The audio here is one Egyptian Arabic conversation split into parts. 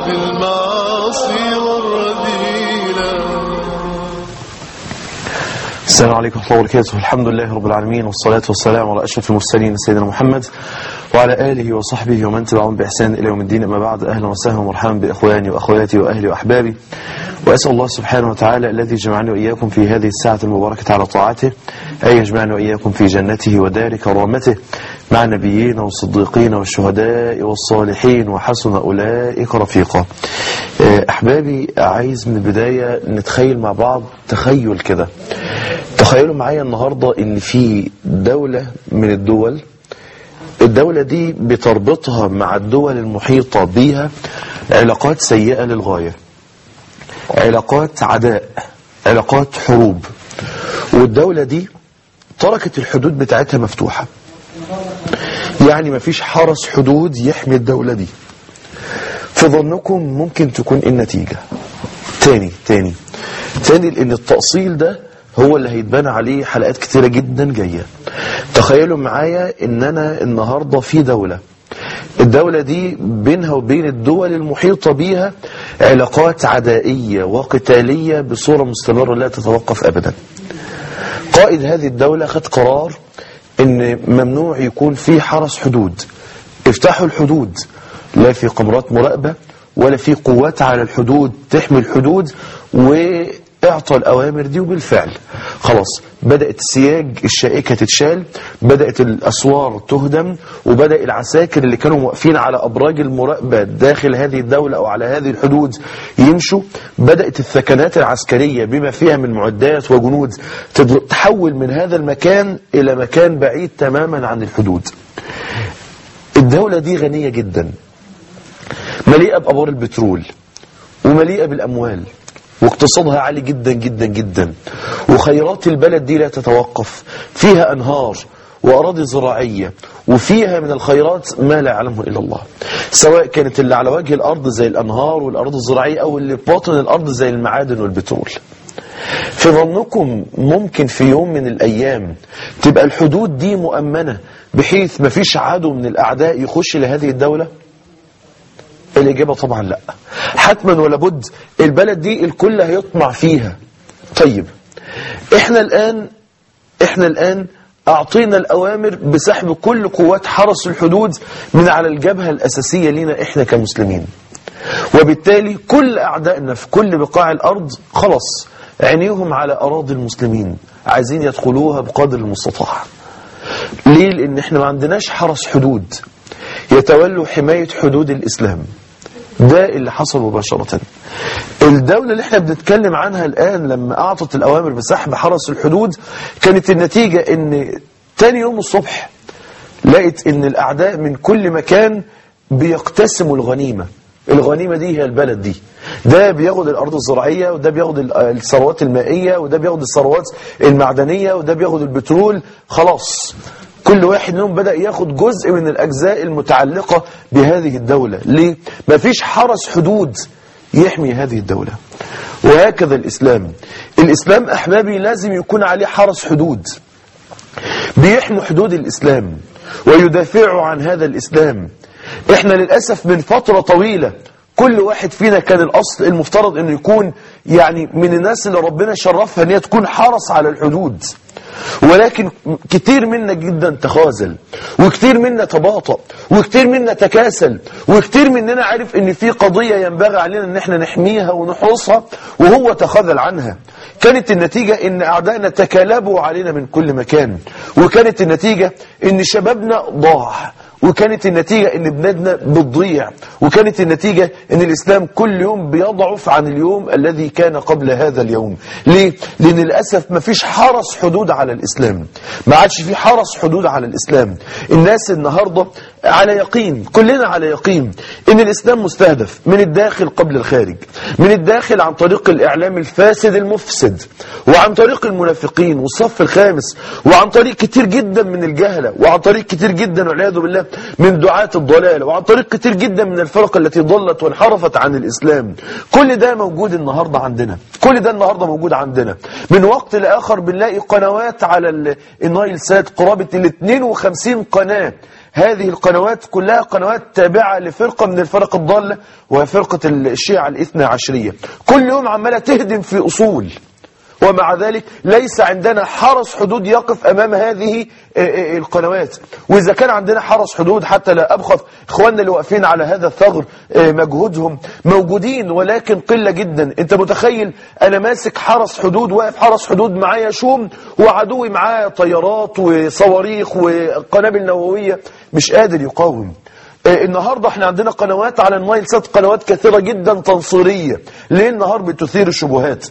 بالمعاصي والرذيلة السلام عليكم ورحمة الله وبركاته الحمد لله رب العالمين والصلاة والسلام على أشرف المرسلين سيدنا محمد وعلى آله وصحبه ومن تبعهم بإحسان إلى يوم الدين أما بعد أهلا وسهلا ومرحبا بإخواني وأخواتي وأهلي وأحبابي وأسأل الله سبحانه وتعالى الذي جمعني وإياكم في هذه الساعة المباركة على طاعته أن يجمعنا وإياكم في جنته ودار كرامته مع النبيين والصديقين والشهداء والصالحين وحسن أولئك رفيقا آه، أحبابي عايز من البداية نتخيل مع بعض تخيل كده تخيلوا معايا النهاردة ان في دولة من الدول الدولة دي بتربطها مع الدول المحيطة بيها علاقات سيئة للغاية علاقات عداء علاقات حروب والدولة دي تركت الحدود بتاعتها مفتوحة يعني مفيش حرس حدود يحمي الدولة دي في ظنكم ممكن تكون إيه النتيجة تاني تاني تاني لان التأصيل ده هو اللي هيتبنى عليه حلقات كتيرة جدا جاية تخيلوا معايا ان انا النهاردة في دولة الدولة دي بينها وبين الدول المحيطة بيها علاقات عدائية وقتالية بصورة مستمرة لا تتوقف ابدا قائد هذه الدولة خد قرار ان ممنوع يكون في حرس حدود افتحوا الحدود لا في قمرات مراقبة ولا في قوات على الحدود تحمي الحدود واعطى الأوامر دي وبالفعل خلاص بدأت السياج الشائكة تتشال بدأت الأسوار تهدم وبدأ العساكر اللي كانوا واقفين على أبراج المراقبة داخل هذه الدولة أو على هذه الحدود يمشوا بدأت الثكنات العسكرية بما فيها من معدات وجنود تض- تحول من هذا المكان إلى مكان بعيد تماما عن الحدود الدولة دي غنية جدا مليئة بأبار البترول ومليئة بالأموال واقتصادها عالي جدا جدا جدا وخيرات البلد دي لا تتوقف فيها أنهار وأراضي زراعية وفيها من الخيرات ما لا يعلمه إلا الله سواء كانت اللي على وجه الأرض زي الأنهار والأراضي الزراعية أو اللي في باطن الأرض زي المعادن والبترول في ظنكم ممكن في يوم من الأيام تبقى الحدود دي مؤمنة بحيث مفيش عدو من الأعداء يخش لهذه الدولة الإجابة طبعا لا حتما ولا بد البلد دي الكل هيطمع فيها طيب احنا الآن احنا الآن أعطينا الأوامر بسحب كل قوات حرس الحدود من على الجبهة الأساسية لنا احنا كمسلمين وبالتالي كل أعدائنا في كل بقاع الأرض خلاص عينيهم على أراضي المسلمين عايزين يدخلوها بقدر المستطاع ليه؟ لأن احنا ما عندناش حرس حدود يتولوا حماية حدود الإسلام ده اللي حصل مباشرة الدولة اللي احنا بنتكلم عنها الآن لما أعطت الأوامر بسحب حرس الحدود كانت النتيجة ان تاني يوم الصبح لقيت ان الأعداء من كل مكان بيقتسموا الغنيمة الغنيمة دي هي البلد دي ده بياخد الأرض الزراعية وده بياخد ال- الثروات المائية وده بياخد الثروات المعدنية وده بياخد البترول خلاص كل واحد منهم بدأ ياخد جزء من الأجزاء المتعلقة بهذه الدولة ليه؟ مفيش حرس حدود يحمي هذه الدولة وهكذا الإسلام الإسلام أحبابي لازم يكون عليه حرس حدود بيحموا حدود الإسلام ويدافعوا عن هذا الإسلام احنا للأسف من فترة طويلة كل واحد فينا كان الأصل المفترض أنه يكون يعني من الناس اللي ربنا شرفها أن هي تكون حرس على الحدود ولكن كتير منا جدا تخاذل وكتير منا تباطأ وكتير منا تكاسل وكتير مننا عارف ان في قضية ينبغي علينا ان احنا نحميها ونحرسها وهو تخاذل عنها كانت النتيجة ان اعدائنا تكالبوا علينا من كل مكان وكانت النتيجة ان شبابنا ضاع وكانت النتيجة ان بلادنا بتضيع وكانت النتيجة ان الاسلام كل يوم بيضعف عن اليوم الذي كان قبل هذا اليوم ليه؟ لان للأسف ما فيش حرس حدود على الاسلام ما عادش في حرس حدود على الاسلام الناس النهاردة على يقين كلنا على يقين ان الاسلام مستهدف من الداخل قبل الخارج من الداخل عن طريق الاعلام الفاسد المفسد وعن طريق المنافقين والصف الخامس وعن طريق كتير جدا من الجهلة وعن طريق كتير جدا والعياذ بالله من دعاة الضلال وعن طريق كتير جدا من الفرق التي ضلت وانحرفت عن الإسلام كل ده موجود النهاردة عندنا كل ده النهاردة موجود عندنا من وقت لآخر بنلاقي قنوات على ال- النايل سات قرابة ال 52 قناة هذه القنوات كلها قنوات تابعة لفرقة من الفرق الضالة وهي فرقة الشيعة الاثنى عشرية كل يوم عمالة تهدم في أصول ومع ذلك ليس عندنا حرس حدود يقف أمام هذه القنوات وإذا كان عندنا حرس حدود حتى لا أبخف إخواننا اللي واقفين على هذا الثغر مجهودهم موجودين ولكن قلة جدا أنت متخيل أنا ماسك حرس حدود واقف حرس حدود معايا شوم وعدوي معاه طيارات وصواريخ وقنابل نووية مش قادر يقاوم النهاردة احنا عندنا قنوات على النايل سات قنوات كثيرة جدا تنصيرية ليه النهار بتثير الشبهات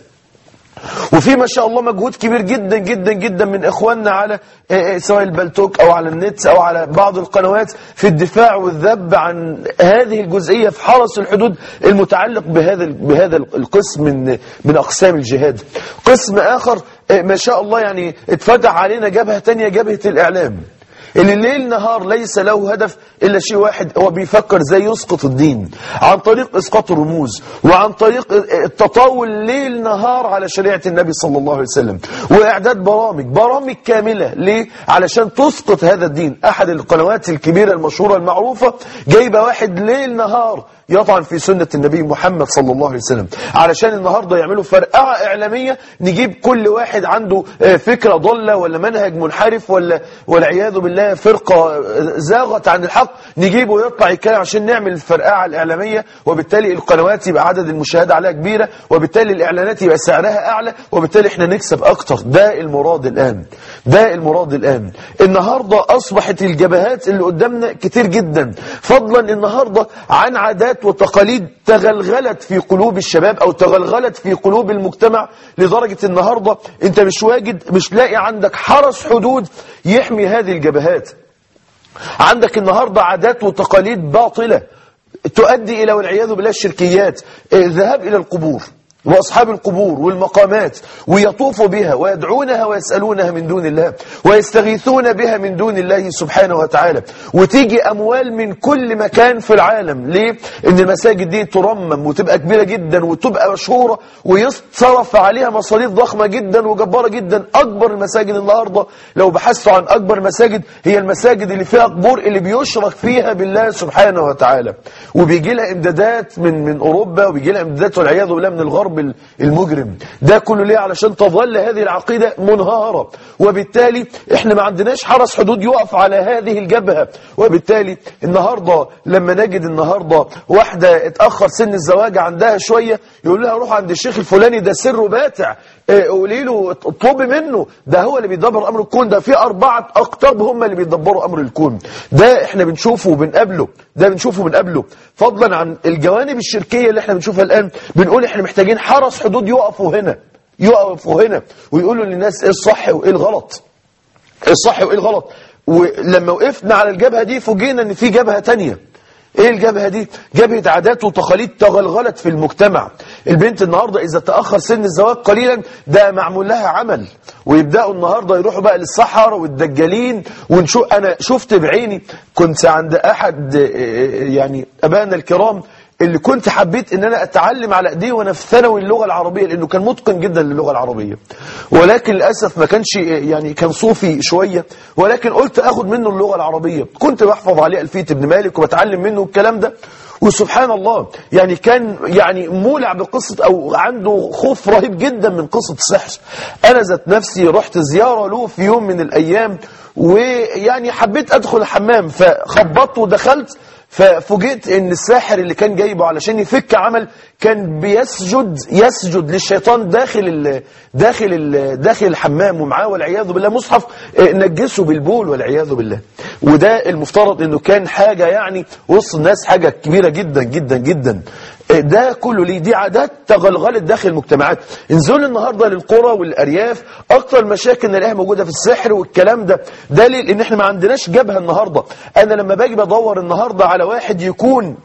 وفي ما شاء الله مجهود كبير جدا جدا جدا من اخواننا على سواء البلتوك او على النت او على بعض القنوات في الدفاع والذب عن هذه الجزئيه في حرس الحدود المتعلق بهذا بهذا القسم من من اقسام الجهاد. قسم اخر ما شاء الله يعني اتفتح علينا جبهه ثانيه جبهه الاعلام. اللي ليل نهار ليس له هدف إلا شيء واحد هو بيفكر زي يسقط الدين عن طريق إسقاط الرموز وعن طريق التطاول ليل نهار على شريعة النبي صلى الله عليه وسلم وإعداد برامج برامج كاملة ليه؟ علشان تسقط هذا الدين أحد القنوات الكبيرة المشهورة المعروفة جايبة واحد ليل نهار يطعن في سنة النبي محمد صلى الله عليه وسلم علشان النهاردة يعملوا فرقعة إعلامية نجيب كل واحد عنده فكرة ضلة ولا منهج منحرف ولا والعياذ بالله فرقة زاغت عن الحق نجيبه يطلع يتكلم عشان نعمل الفرقعة الإعلامية وبالتالي القنوات يبقى عدد المشاهدة عليها كبيرة وبالتالي الإعلانات يبقى سعرها أعلى وبالتالي احنا نكسب أكتر ده المراد الآن ده المراد الآن النهاردة أصبحت الجبهات اللي قدامنا كتير جدا فضلا النهاردة عن عادات وتقاليد تغلغلت في قلوب الشباب أو تغلغلت في قلوب المجتمع لدرجة النهاردة انت مش واجد مش لاقي عندك حرس حدود يحمي هذه الجبهات عندك النهاردة عادات وتقاليد باطلة تؤدي إلى والعياذ بالله الشركيات الذهاب إلى القبور وأصحاب القبور والمقامات ويطوفوا بها ويدعونها ويسألونها من دون الله ويستغيثون بها من دون الله سبحانه وتعالى وتيجي أموال من كل مكان في العالم ليه؟ إن المساجد دي ترمم وتبقى كبيرة جدا وتبقى مشهورة ويصرف عليها مصاريف ضخمة جدا وجبارة جدا أكبر المساجد النهاردة لو بحثوا عن أكبر مساجد هي المساجد اللي فيها قبور اللي بيشرك فيها بالله سبحانه وتعالى وبيجي لها إمدادات من من أوروبا وبيجي لها إمدادات والعياذ بالله من الغرب الغرب المجرم ده كله ليه علشان تظل هذه العقيدة منهارة وبالتالي احنا ما عندناش حرس حدود يقف على هذه الجبهة وبالتالي النهاردة لما نجد النهاردة واحدة اتأخر سن الزواج عندها شوية يقول لها روح عند الشيخ الفلاني ده سره باتع قولي له اطلبي منه ده هو اللي بيدبر امر الكون ده في اربعه اقطاب هم اللي بيدبروا امر الكون ده احنا بنشوفه وبنقابله ده بنشوفه وبنقابله فضلا عن الجوانب الشركيه اللي احنا بنشوفها الان بنقول احنا محتاجين حرس حدود يقفوا هنا يقفوا هنا ويقولوا للناس ايه الصح وايه الغلط ايه الصح وايه الغلط ولما وقفنا على الجبهه دي فوجئنا ان في جبهه تانية ايه الجبهة دي جبهة عادات وتقاليد تغلغلت في المجتمع البنت النهاردة اذا تأخر سن الزواج قليلا ده معمول لها عمل ويبدأوا النهاردة يروحوا بقى للصحراء والدجالين ونشوف انا شفت بعيني كنت عند احد يعني ابائنا الكرام اللي كنت حبيت ان انا اتعلم على ايديه وانا في ثانوي اللغه العربيه لانه كان متقن جدا للغه العربيه ولكن للاسف ما كانش يعني كان صوفي شويه ولكن قلت اخد منه اللغه العربيه كنت بحفظ عليه الفيه ابن مالك وبتعلم منه الكلام ده وسبحان الله يعني كان يعني مولع بقصة أو عنده خوف رهيب جدا من قصة السحر أنا ذات نفسي رحت زيارة له في يوم من الأيام ويعني حبيت أدخل الحمام فخبطت ودخلت ففوجئت ان الساحر اللي كان جايبه علشان يفك عمل كان بيسجد يسجد للشيطان داخل ال داخل ال داخل الحمام ومعاه والعياذ بالله مصحف نجسه بالبول والعياذ بالله وده المفترض انه كان حاجه يعني وسط الناس حاجه كبيره جدا جدا جدا ده كله ليه دي عادات تغلغلت داخل المجتمعات انزلوا النهارده للقرى والارياف اكتر المشاكل نلاقيها موجوده في السحر والكلام ده دليل ان احنا ما عندناش جبهه النهارده انا لما باجي بدور النهارده على واحد يكون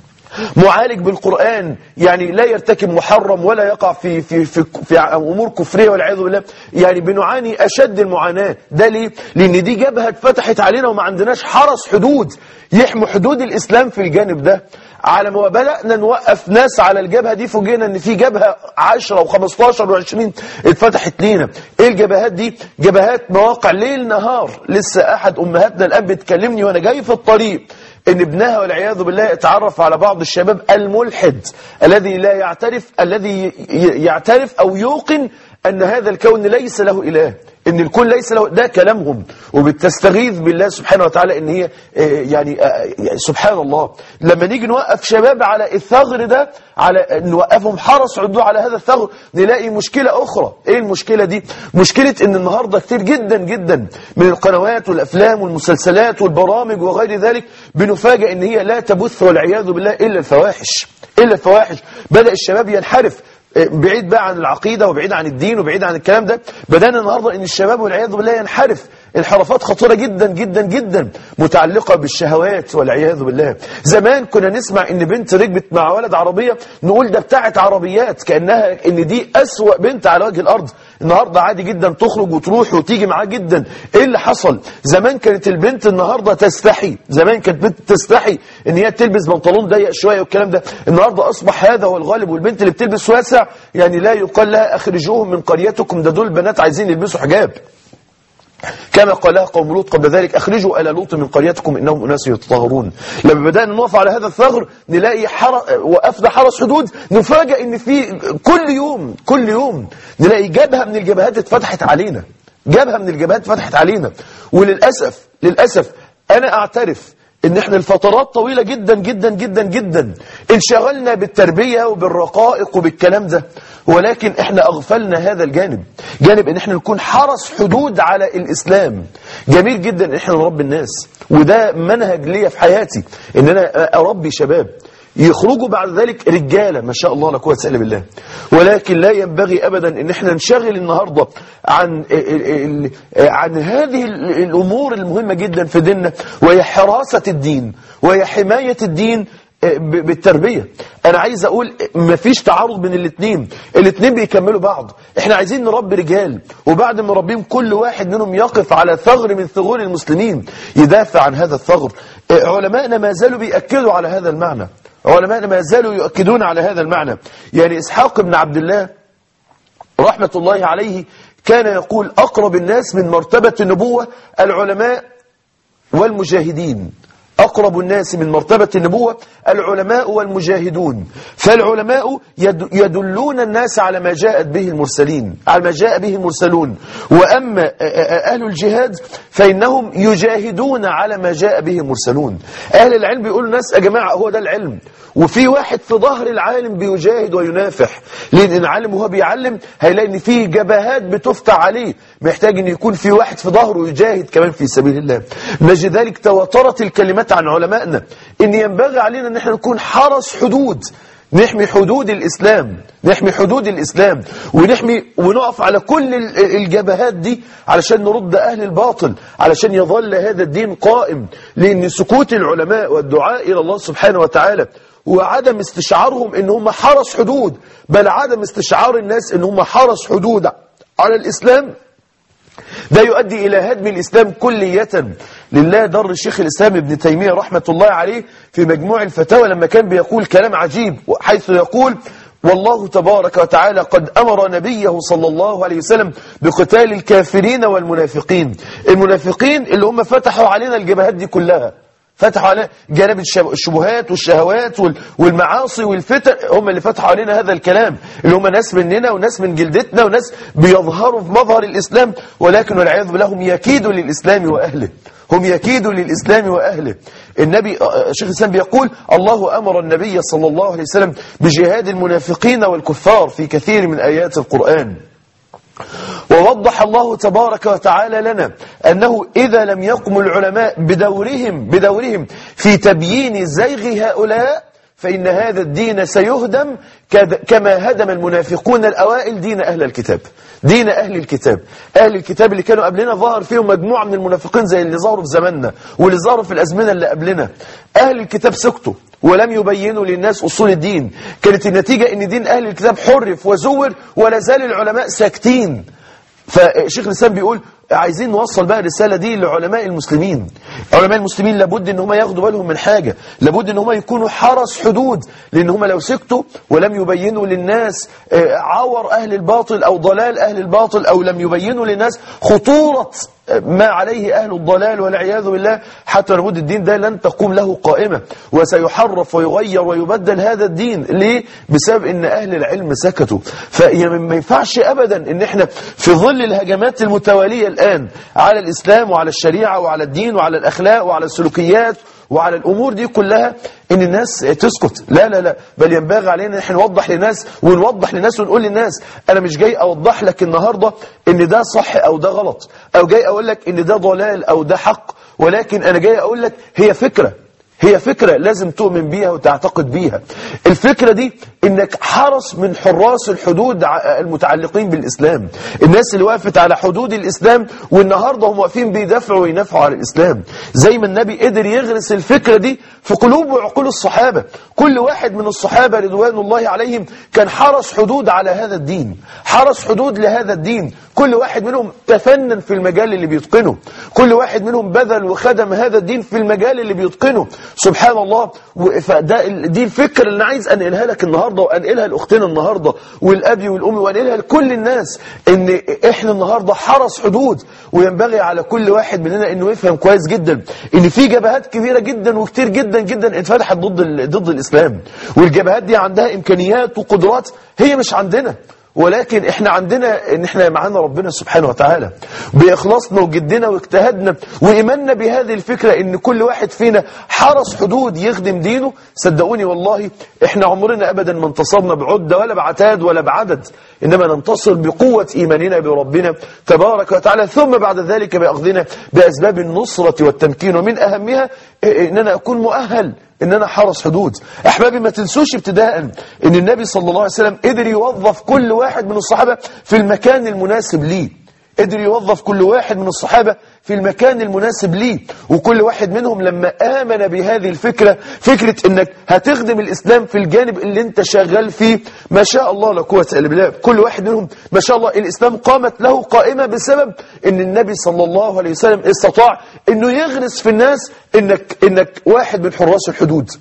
معالج بالقرآن يعني لا يرتكب محرم ولا يقع في في في, في امور كفريه والعياذ بالله يعني بنعاني اشد المعاناه ده ليه لان دي جبهه اتفتحت علينا وما عندناش حرس حدود يحمي حدود الاسلام في الجانب ده على ما بدأنا نوقف ناس على الجبهة دي فوجئنا ان في جبهة 10 و15 و20 اتفتحت لينا ايه الجبهات دي جبهات مواقع ليل نهار لسه احد امهاتنا الان بتكلمني وانا جاي في الطريق ان ابنها والعياذ بالله اتعرف على بعض الشباب الملحد الذي لا يعترف الذي ي- يعترف او يوقن ان هذا الكون ليس له اله ان الكون ليس له ده كلامهم وبتستغيث بالله سبحانه وتعالى ان هي آه، يعني آه، يعني سبحان الله لما نيجي نوقف شباب على الثغر ده على نوقفهم حرس عدوا على هذا الثغر نلاقي مشكلة اخرى ايه المشكلة دي مشكلة ان النهاردة كتير جدا جدا من القنوات والافلام والمسلسلات والبرامج وغير ذلك بنفاجئ ان هي لا تبث والعياذ بالله الا الفواحش الا الفواحش بدأ الشباب ينحرف بعيد بقى عن العقيدة وبعيد عن الدين وبعيد عن الكلام ده بدأنا النهاردة ان الشباب والعياذ بالله ينحرف انحرافات خطيرة جدا جدا جدا متعلقة بالشهوات والعياذ بالله زمان كنا نسمع ان بنت ركبت مع ولد عربية نقول ده بتاعت عربيات كأنها ان دي أسوأ بنت على وجه الأرض النهاردة عادي جدا تخرج وتروح وتيجي معاه جدا ايه اللي حصل زمان كانت البنت النهاردة تستحي زمان كانت بنت تستحي ان هي تلبس بنطلون ضيق شوية والكلام ده النهاردة اصبح هذا هو الغالب والبنت اللي بتلبس واسع يعني لا يقال لها اخرجوهم من قريتكم ده دول بنات عايزين يلبسوا حجاب كما قالها قوم لوط قبل ذلك أخرجوا آل لوط من قريتكم إنهم أناس يتطهرون لما بدأنا نقف على هذا الثغر نلاقي حر... وقفنا حرس حدود نفاجأ إن في كل يوم كل يوم نلاقي جبهة من الجبهات اتفتحت علينا جبهة من الجبهات اتفتحت علينا وللأسف للأسف أنا أعترف ان احنا الفترات طويلة جدا جدا جدا جدا انشغلنا بالتربية وبالرقائق وبالكلام ده ولكن احنا اغفلنا هذا الجانب جانب ان احنا نكون حرس حدود على الاسلام جميل جدا ان احنا نربي الناس وده منهج ليا في حياتي ان انا اربي شباب يخرجوا بعد ذلك رجالة ما شاء الله لا قوه الا بالله ولكن لا ينبغي ابدا ان احنا نشغل النهارده عن ال- ال- عن هذه ال- الامور المهمه جدا في ديننا وهي حراسه الدين وهي حمايه الدين ب- بالتربية انا عايز اقول مفيش تعارض بين الاثنين الاثنين بيكملوا بعض احنا عايزين نربي رجال وبعد ما نربيهم كل واحد منهم يقف على ثغر من ثغور المسلمين يدافع عن هذا الثغر علماءنا ما زالوا بيأكدوا على هذا المعنى علماءنا ما زالوا يؤكدون على هذا المعنى يعني إسحاق بن عبد الله رحمة الله عليه كان يقول أقرب الناس من مرتبة النبوة العلماء والمجاهدين أقرب الناس من مرتبة النبوة العلماء والمجاهدون فالعلماء يد- يدلون الناس على ما جاءت به المرسلين على ما جاء به المرسلون وأما آه، آه، أهل الجهاد فإنهم يجاهدون على ما جاء به المرسلون أهل العلم بيقولوا الناس يا جماعة هو ده العلم وفي واحد في ظهر العالم بيجاهد وينافح لأن العالم وهو بيعلم هيلاقي ان في جبهات بتفتح عليه محتاج ان يكون في واحد في ظهره يجاهد كمان في سبيل الله نجد ذلك تواترت الكلمات عن علمائنا ان ينبغي علينا ان احنا نكون حرس حدود نحمي حدود الإسلام نحمي حدود الإسلام ونحمي ونقف على كل ال- الجبهات دي علشان نرد أهل الباطل علشان يظل هذا الدين قائم لأن سكوت العلماء والدعاء إلى الله سبحانه وتعالى وعدم استشعارهم ان هم حرس حدود بل عدم استشعار الناس ان هم حرس حدود على الإسلام ده يؤدي إلى هدم الإسلام كلية لله در الشيخ الإسلام ابن تيمية رحمة الله عليه في مجموع الفتاوى لما كان بيقول كلام عجيب حيث يقول والله تبارك وتعالى قد أمر نبيه صلى الله عليه وسلم بقتال الكافرين والمنافقين المنافقين اللي هم فتحوا علينا الجبهات دي كلها فتحوا علينا جانب الشب- الشبهات والشهوات وال- والمعاصي والفتن هم اللي فتحوا علينا هذا الكلام اللي هم ناس مننا وناس من جلدتنا وناس بيظهروا في مظهر الإسلام ولكن والعياذ بالله هم يكيدوا للإسلام وأهله هم يكيدوا للإسلام وأهله النبي آه، شيخ الإسلام بيقول الله أمر النبي صلى الله عليه وسلم بجهاد المنافقين والكفار في كثير من آيات القرآن ووضح الله تبارك وتعالى لنا أنه إذا لم يقم العلماء بدورهم بدورهم في تبيين زيغ هؤلاء فإن هذا الدين سيهدم كد- كما هدم المنافقون الأوائل دين أهل الكتاب دين أهل الكتاب أهل الكتاب اللي كانوا قبلنا ظهر فيهم مجموعة من المنافقين زي اللي ظهروا في زماننا واللي ظهروا في الأزمنة اللي قبلنا أهل الكتاب سكتوا ولم يبينوا للناس أصول الدين كانت النتيجة أن دين أهل الكتاب حرف وزور ولا زال العلماء ساكتين فشيخ الإسلام بيقول عايزين نوصل بقى الرسالة دي لعلماء المسلمين علماء المسلمين لابد ان هم ياخدوا بالهم من حاجة لابد ان هم يكونوا حرس حدود لان هم لو سكتوا ولم يبينوا للناس آه، عور اهل الباطل او ضلال اهل الباطل او لم يبينوا للناس خطورة ما عليه أهل الضلال والعياذ بالله حتى نعود الدين ده لن تقوم له قائمة وسيحرف ويغير ويبدل هذا الدين ليه؟ بسبب ان أهل العلم سكتوا فما ينفعش أبدا ان احنا في ظل الهجمات المتوالية الآن على الإسلام وعلى الشريعة وعلى الدين وعلى الأخلاق وعلى السلوكيات وعلى الأمور دي كلها ان الناس تسكت لا لا لا بل ينبغي علينا ان احنا نوضح للناس ونوضح للناس ونقول للناس انا مش جاي اوضح لك النهاردة ان ده صح او ده غلط او جاي اقول لك ان ده ضلال او ده حق ولكن انا جاي اقول لك هي فكرة هي فكرة لازم تؤمن بيها وتعتقد بيها الفكرة دي انك حرس من حراس الحدود ع- المتعلقين بالاسلام الناس اللي وقفت على حدود الاسلام والنهاردة هم واقفين بيدافعوا وينافعوا على الاسلام زي ما النبي قدر يغرس الفكرة دي في قلوب وعقول الصحابة كل واحد من الصحابة رضوان الله عليهم كان حرس حدود على هذا الدين حرس حدود لهذا الدين كل واحد منهم تفنن في المجال اللي بيتقنه كل واحد منهم بذل وخدم هذا الدين في المجال اللي بيتقنه سبحان الله و- فده ال- دي الفكرة اللي أنا عايز أنقلها لك النهاردة وأنقلها لأختنا النهاردة والأبي والأم وأنقلها لكل الناس إن إحنا النهاردة حرس حدود وينبغي على كل واحد مننا إنه يفهم كويس جدا إن في جبهات كبيرة جدا وكتير جدا جدا اتفتحت ضد ال- ضد الإسلام والجبهات دي عندها إمكانيات وقدرات هي مش عندنا ولكن احنا عندنا ان احنا معانا ربنا سبحانه وتعالى باخلاصنا وجدنا واجتهادنا وايماننا بهذه الفكره ان كل واحد فينا حرس حدود يخدم دينه صدقوني والله احنا عمرنا ابدا ما انتصرنا بعده ولا بعتاد ولا بعدد انما ننتصر بقوه ايماننا بربنا تبارك وتعالى ثم بعد ذلك باخذنا باسباب النصره والتمكين ومن اهمها ان انا اكون مؤهل ان انا حرس حدود احبابي ما تنسوش ابتداء ان النبي صلى الله عليه وسلم قدر يوظف كل واحد من الصحابة في المكان المناسب ليه قدر يوظف كل واحد من الصحابة في المكان المناسب ليه وكل واحد منهم لما آمن بهذه الفكرة فكرة انك هتخدم الإسلام في الجانب اللي انت شغال فيه ما شاء الله لا قوة إلا بالله كل واحد منهم ما شاء الله الإسلام قامت له قائمة بسبب ان النبي صلى الله عليه وسلم استطاع انه يغرس في الناس انك, إنك واحد من حراس الحدود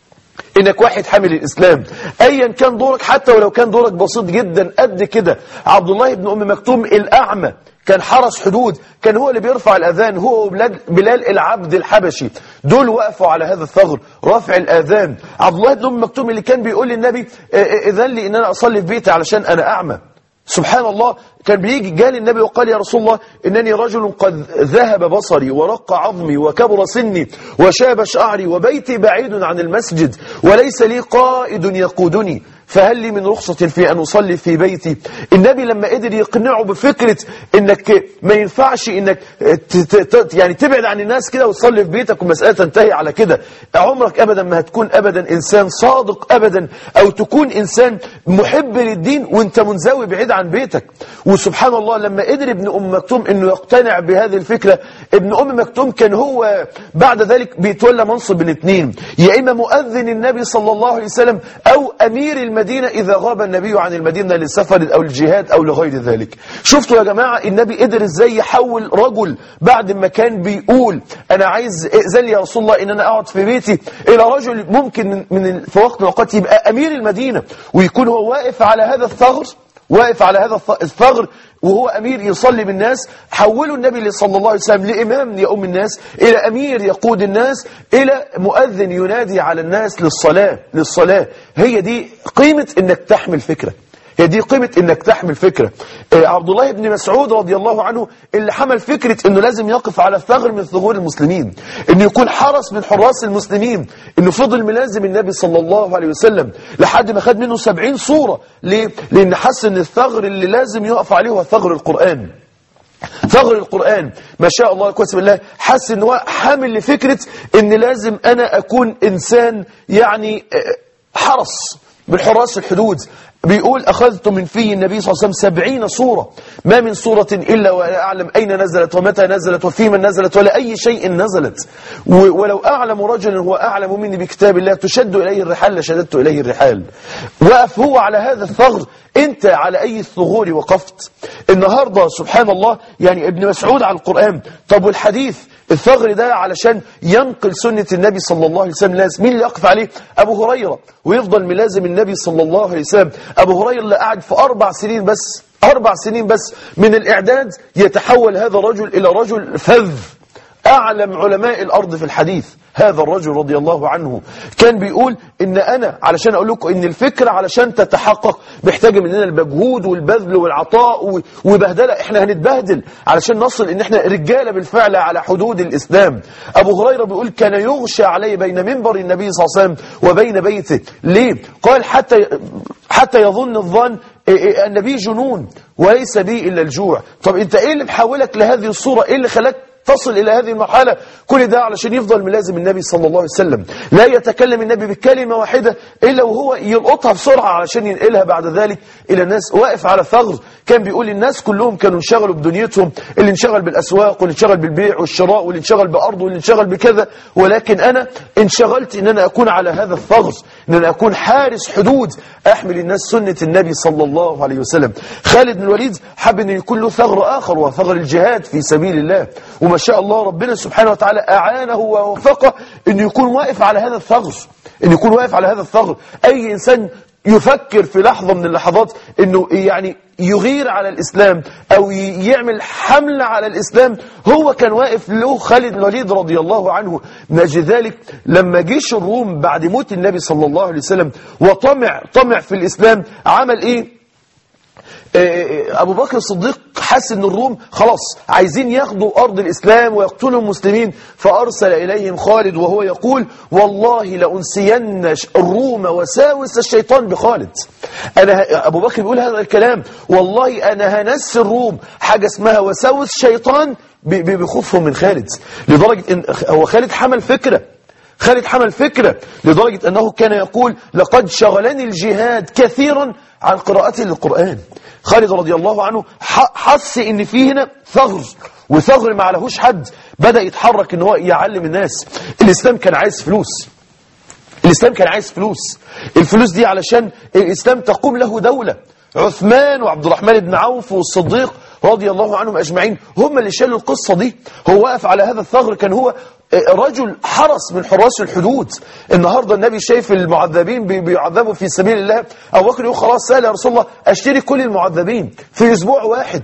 انك واحد حامل الاسلام ايا كان دورك حتى ولو كان دورك بسيط جدا قد كده عبد الله بن ام مكتوم الاعمى كان حرس حدود كان هو اللي بيرفع الاذان هو وبلال بلال العبد الحبشي دول وقفوا على هذا الثغر رفع الاذان عبد الله بن ام مكتوم اللي كان بيقول للنبي اذن لي ان انا اصلي في بيتي علشان انا اعمى سبحان الله كان بيجي جالي النبي وقال يا رسول الله إنني رجل قد ذهب بصري ورق عظمي وكبر سني وشاب شعري وبيتي بعيد عن المسجد وليس لي قائد يقودني فهل لي من رخصة في أن أصلي في بيتي النبي لما قدر يقنعه بفكرة إنك ما ينفعش إنك ت- ت- ت- يعني تبعد عن الناس كده وتصلي في بيتك والمسألة تنتهي على كده عمرك أبدا ما هتكون أبدا إنسان صادق أبدا أو تكون إنسان محب للدين وانت منزوي بعيد عن بيتك وسبحان الله لما قدر ابن أم مكتوم إنه يقتنع بهذه الفكرة ابن أم مكتوم كان هو بعد ذلك بيتولى منصب من اثنين يا إما مؤذن النبي صلى الله عليه وسلم أو أمير المدينة إذا غاب النبي عن المدينة للسفر أو الجهاد أو لغير ذلك شفتوا يا جماعة النبي قدر إزاي يحول رجل بعد ما كان بيقول أنا عايز إذن لي يا رسول الله إن أنا أقعد في بيتي إلى رجل ممكن من, من في وقت من الأوقات يبقى أمير المدينة ويكون هو واقف على هذا الثغر واقف على هذا الث- الثغر وهو أمير يصلي بالناس حولوا النبي صلى الله عليه وسلم لإمام يؤم الناس إلى أمير يقود الناس إلى مؤذن ينادي على الناس للصلاة للصلاة هي دي قيمة إنك تحمل فكرة هي دي قيمة انك تحمل فكرة آه، عبد الله بن مسعود رضي الله عنه اللي حمل فكرة انه لازم يقف على ثغر من ثغور المسلمين انه يكون حرس من حراس المسلمين انه فضل ملازم النبي صلى الله عليه وسلم لحد ما خد منه سبعين صورة ليه؟ لان حس ان الثغر اللي لازم يقف عليه هو ثغر القرآن ثغر القرآن ما شاء الله كويس بالله حس ان هو حامل لفكرة ان لازم انا اكون انسان يعني آه، حرس من حراس الحدود بيقول أخذت من في النبي صلى الله عليه وسلم سبعين صورة ما من صورة إلا ولا أعلم أين نزلت ومتى نزلت وفي من نزلت ولا أي شيء نزلت و- ولو أعلم رجلا هو أعلم مني بكتاب الله تشد إليه الرحال لشددت إليه الرحال وقف هو على هذا الثغر أنت على أي الثغور وقفت النهاردة سبحان الله يعني ابن مسعود على القرآن طب والحديث الثغر ده علشان ينقل سنة النبي صلى الله عليه وسلم لازم مين اللي يقف عليه أبو هريرة ويفضل ملازم النبي صلى الله عليه وسلم أبو هريرة اللي قعد في أربع سنين بس أربع سنين بس من الإعداد يتحول هذا الرجل إلى رجل فذ أعلم علماء الأرض في الحديث هذا الرجل رضي الله عنه كان بيقول إن أنا علشان أقول لكم إن الفكرة علشان تتحقق محتاجة مننا المجهود والبذل والعطاء و- وبهدلة إحنا هنتبهدل علشان نصل إن إحنا رجالة بالفعل على حدود الإسلام أبو هريرة بيقول كان يغشى علي بين منبر النبي صلى الله عليه وسلم وبين بيته ليه؟ قال حتى حتى يظن الظن إيه إيه النبي جنون وليس بي إلا الجوع طب أنت إيه اللي محولك لهذه الصورة إيه اللي خلاك تصل إلى هذه المرحلة كل ده علشان يفضل ملازم النبي صلى الله عليه وسلم لا يتكلم النبي بكلمة واحدة إلا وهو يلقطها بسرعة علشان ينقلها بعد ذلك إلى الناس واقف على ثغر كان بيقول الناس كلهم كانوا انشغلوا بدنيتهم اللي انشغل بالأسواق واللي انشغل بالبيع والشراء واللي انشغل بأرضه واللي انشغل بكذا ولكن أنا انشغلت إن أنا أكون على هذا الثغر إن أنا أكون حارس حدود أحمل الناس سنة النبي صلى الله عليه وسلم خالد بن الوليد حب أن يكون له ثغر آخر وهو ثغر الجهاد في سبيل الله وما شاء الله ربنا سبحانه وتعالى أعانه ووفقه أن يكون واقف على هذا الثغر أن يكون واقف على هذا الثغر أي إنسان يفكر في لحظة من اللحظات أنه يعني يغير على الإسلام أو ي- يعمل حملة على الإسلام هو كان واقف له خالد بن الوليد رضي الله عنه من أجل ذلك لما جيش الروم بعد موت النبي صلى الله عليه وسلم وطمع طمع في الإسلام عمل إيه أبو بكر الصديق حس أن الروم خلاص عايزين ياخدوا أرض الإسلام ويقتلوا المسلمين فأرسل إليهم خالد وهو يقول والله لأنسين الروم وساوس الشيطان بخالد أنا ه- أبو بكر بيقول هذا الكلام والله أنا هنس الروم حاجة اسمها وساوس شيطان ب- ب- بخوفهم من خالد لدرجة إن هو خالد حمل فكرة خالد حمل فكرة لدرجة أنه كان يقول لقد شغلني الجهاد كثيرا عن قراءتي للقرآن خالد رضي الله عنه ح- حس ان في هنا ثغر وثغر ما عليهوش حد بدأ يتحرك ان هو يعلم الناس الإسلام كان عايز فلوس الإسلام كان عايز فلوس الفلوس دي علشان الإسلام تقوم له دولة عثمان وعبد الرحمن بن عوف والصديق رضي الله عنهم أجمعين هم اللي شالوا القصة دي هو واقف على هذا الثغر كان هو رجل حرس من حراس الحدود النهاردة النبي شايف المعذبين بي- بيعذبوا في سبيل الله أبو بكر يقول خلاص سهل يا رسول الله أشتري كل المعذبين في أسبوع واحد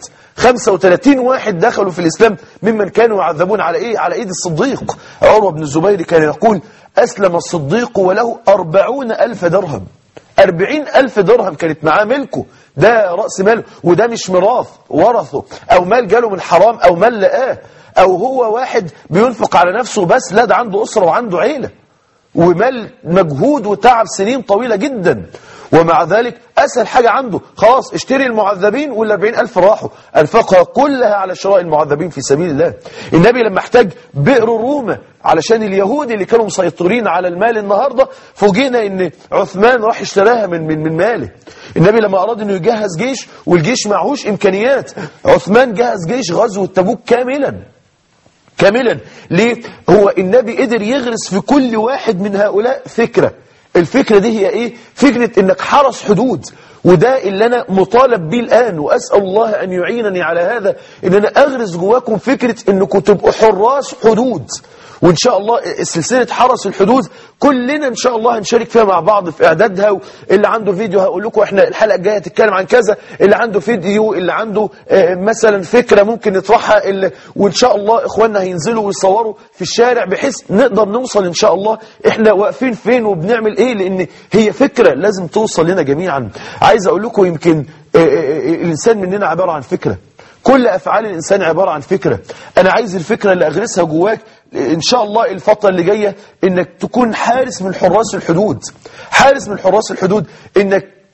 35 واحد دخلوا في الإسلام ممن كانوا يعذبون على إيه على إيد الصديق عروة بن الزبير كان يقول أسلم الصديق وله أربعون ألف درهم أربعين ألف درهم كانت معاه ملكه ده رأس ماله وده مش ميراث ورثه أو مال جاله من حرام أو مال لقاه أو هو واحد بينفق على نفسه بس لا ده عنده أسرة وعنده عيلة ومال مجهود وتعب سنين طويلة جدا ومع ذلك أسهل حاجة عنده خلاص اشتري المعذبين والأربعين ألف راحوا أنفقها كلها على شراء المعذبين في سبيل الله النبي لما احتاج بئر روما علشان اليهود اللي كانوا مسيطرين على المال النهاردة فوجئنا ان عثمان راح اشتراها من, من, من ماله النبي لما أراد انه يجهز جيش والجيش معهوش إمكانيات عثمان جهز جيش غزو تبوك كاملا كاملا ليه هو النبي قدر يغرس في كل واحد من هؤلاء فكرة الفكرة دي هي ايه فكرة انك حرس حدود وده اللي انا مطالب بيه الان واسأل الله ان يعينني على هذا ان انا اغرس جواكم فكرة انكم تبقوا حراس حدود وان شاء الله سلسلة حرس الحدود كلنا ان شاء الله هنشارك فيها مع بعض في اعدادها اللي عنده فيديو هقول لكم احنا الحلقة الجاية هتتكلم عن كذا اللي عنده فيديو اللي عنده آه، مثلا فكرة ممكن نطرحها اللي وان شاء الله اخواننا هينزلوا ويصوروا في الشارع بحيث نقدر نوصل ان شاء الله احنا واقفين فين وبنعمل ايه لان هي فكرة لازم توصل لنا جميعا عايز اقول لكم يمكن آه، آه، آه، الانسان مننا عبارة عن فكرة كل أفعال الإنسان عبارة عن فكرة أنا عايز الفكرة اللي أغرسها جواك إن شاء الله الفترة اللي جاية إنك تكون حارس من حراس الحدود حارس من حراس الحدود إنك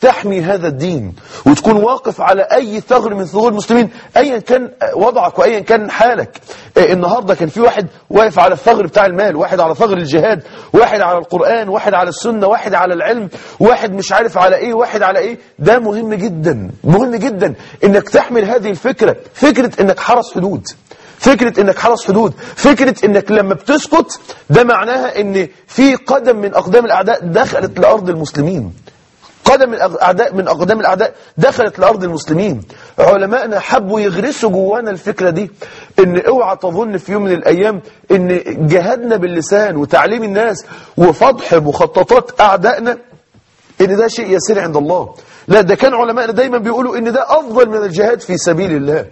تحمي هذا الدين وتكون واقف على أي ثغر من ثغور المسلمين أيا كان وضعك وأيا كان حالك آه، النهاردة كان في واحد واقف على الثغر بتاع المال واحد على ثغر الجهاد واحد على القرآن واحد على السنة واحد على العلم واحد مش عارف على إيه واحد على إيه ده مهم جدا مهم جدا إنك تحمل هذه الفكرة فكرة إنك حرس حدود فكرة انك حرس حدود فكرة انك لما بتسكت ده معناها ان في قدم من اقدام الاعداء دخلت لارض المسلمين قدم من الاعداء من اقدام الاعداء دخلت لارض المسلمين علمائنا حبوا يغرسوا جوانا الفكره دي ان اوعى تظن في يوم من الايام ان جهادنا باللسان وتعليم الناس وفضح مخططات اعدائنا ان ده شيء يسير عند الله لا ده كان علمائنا دايما بيقولوا ان ده افضل من الجهاد في سبيل الله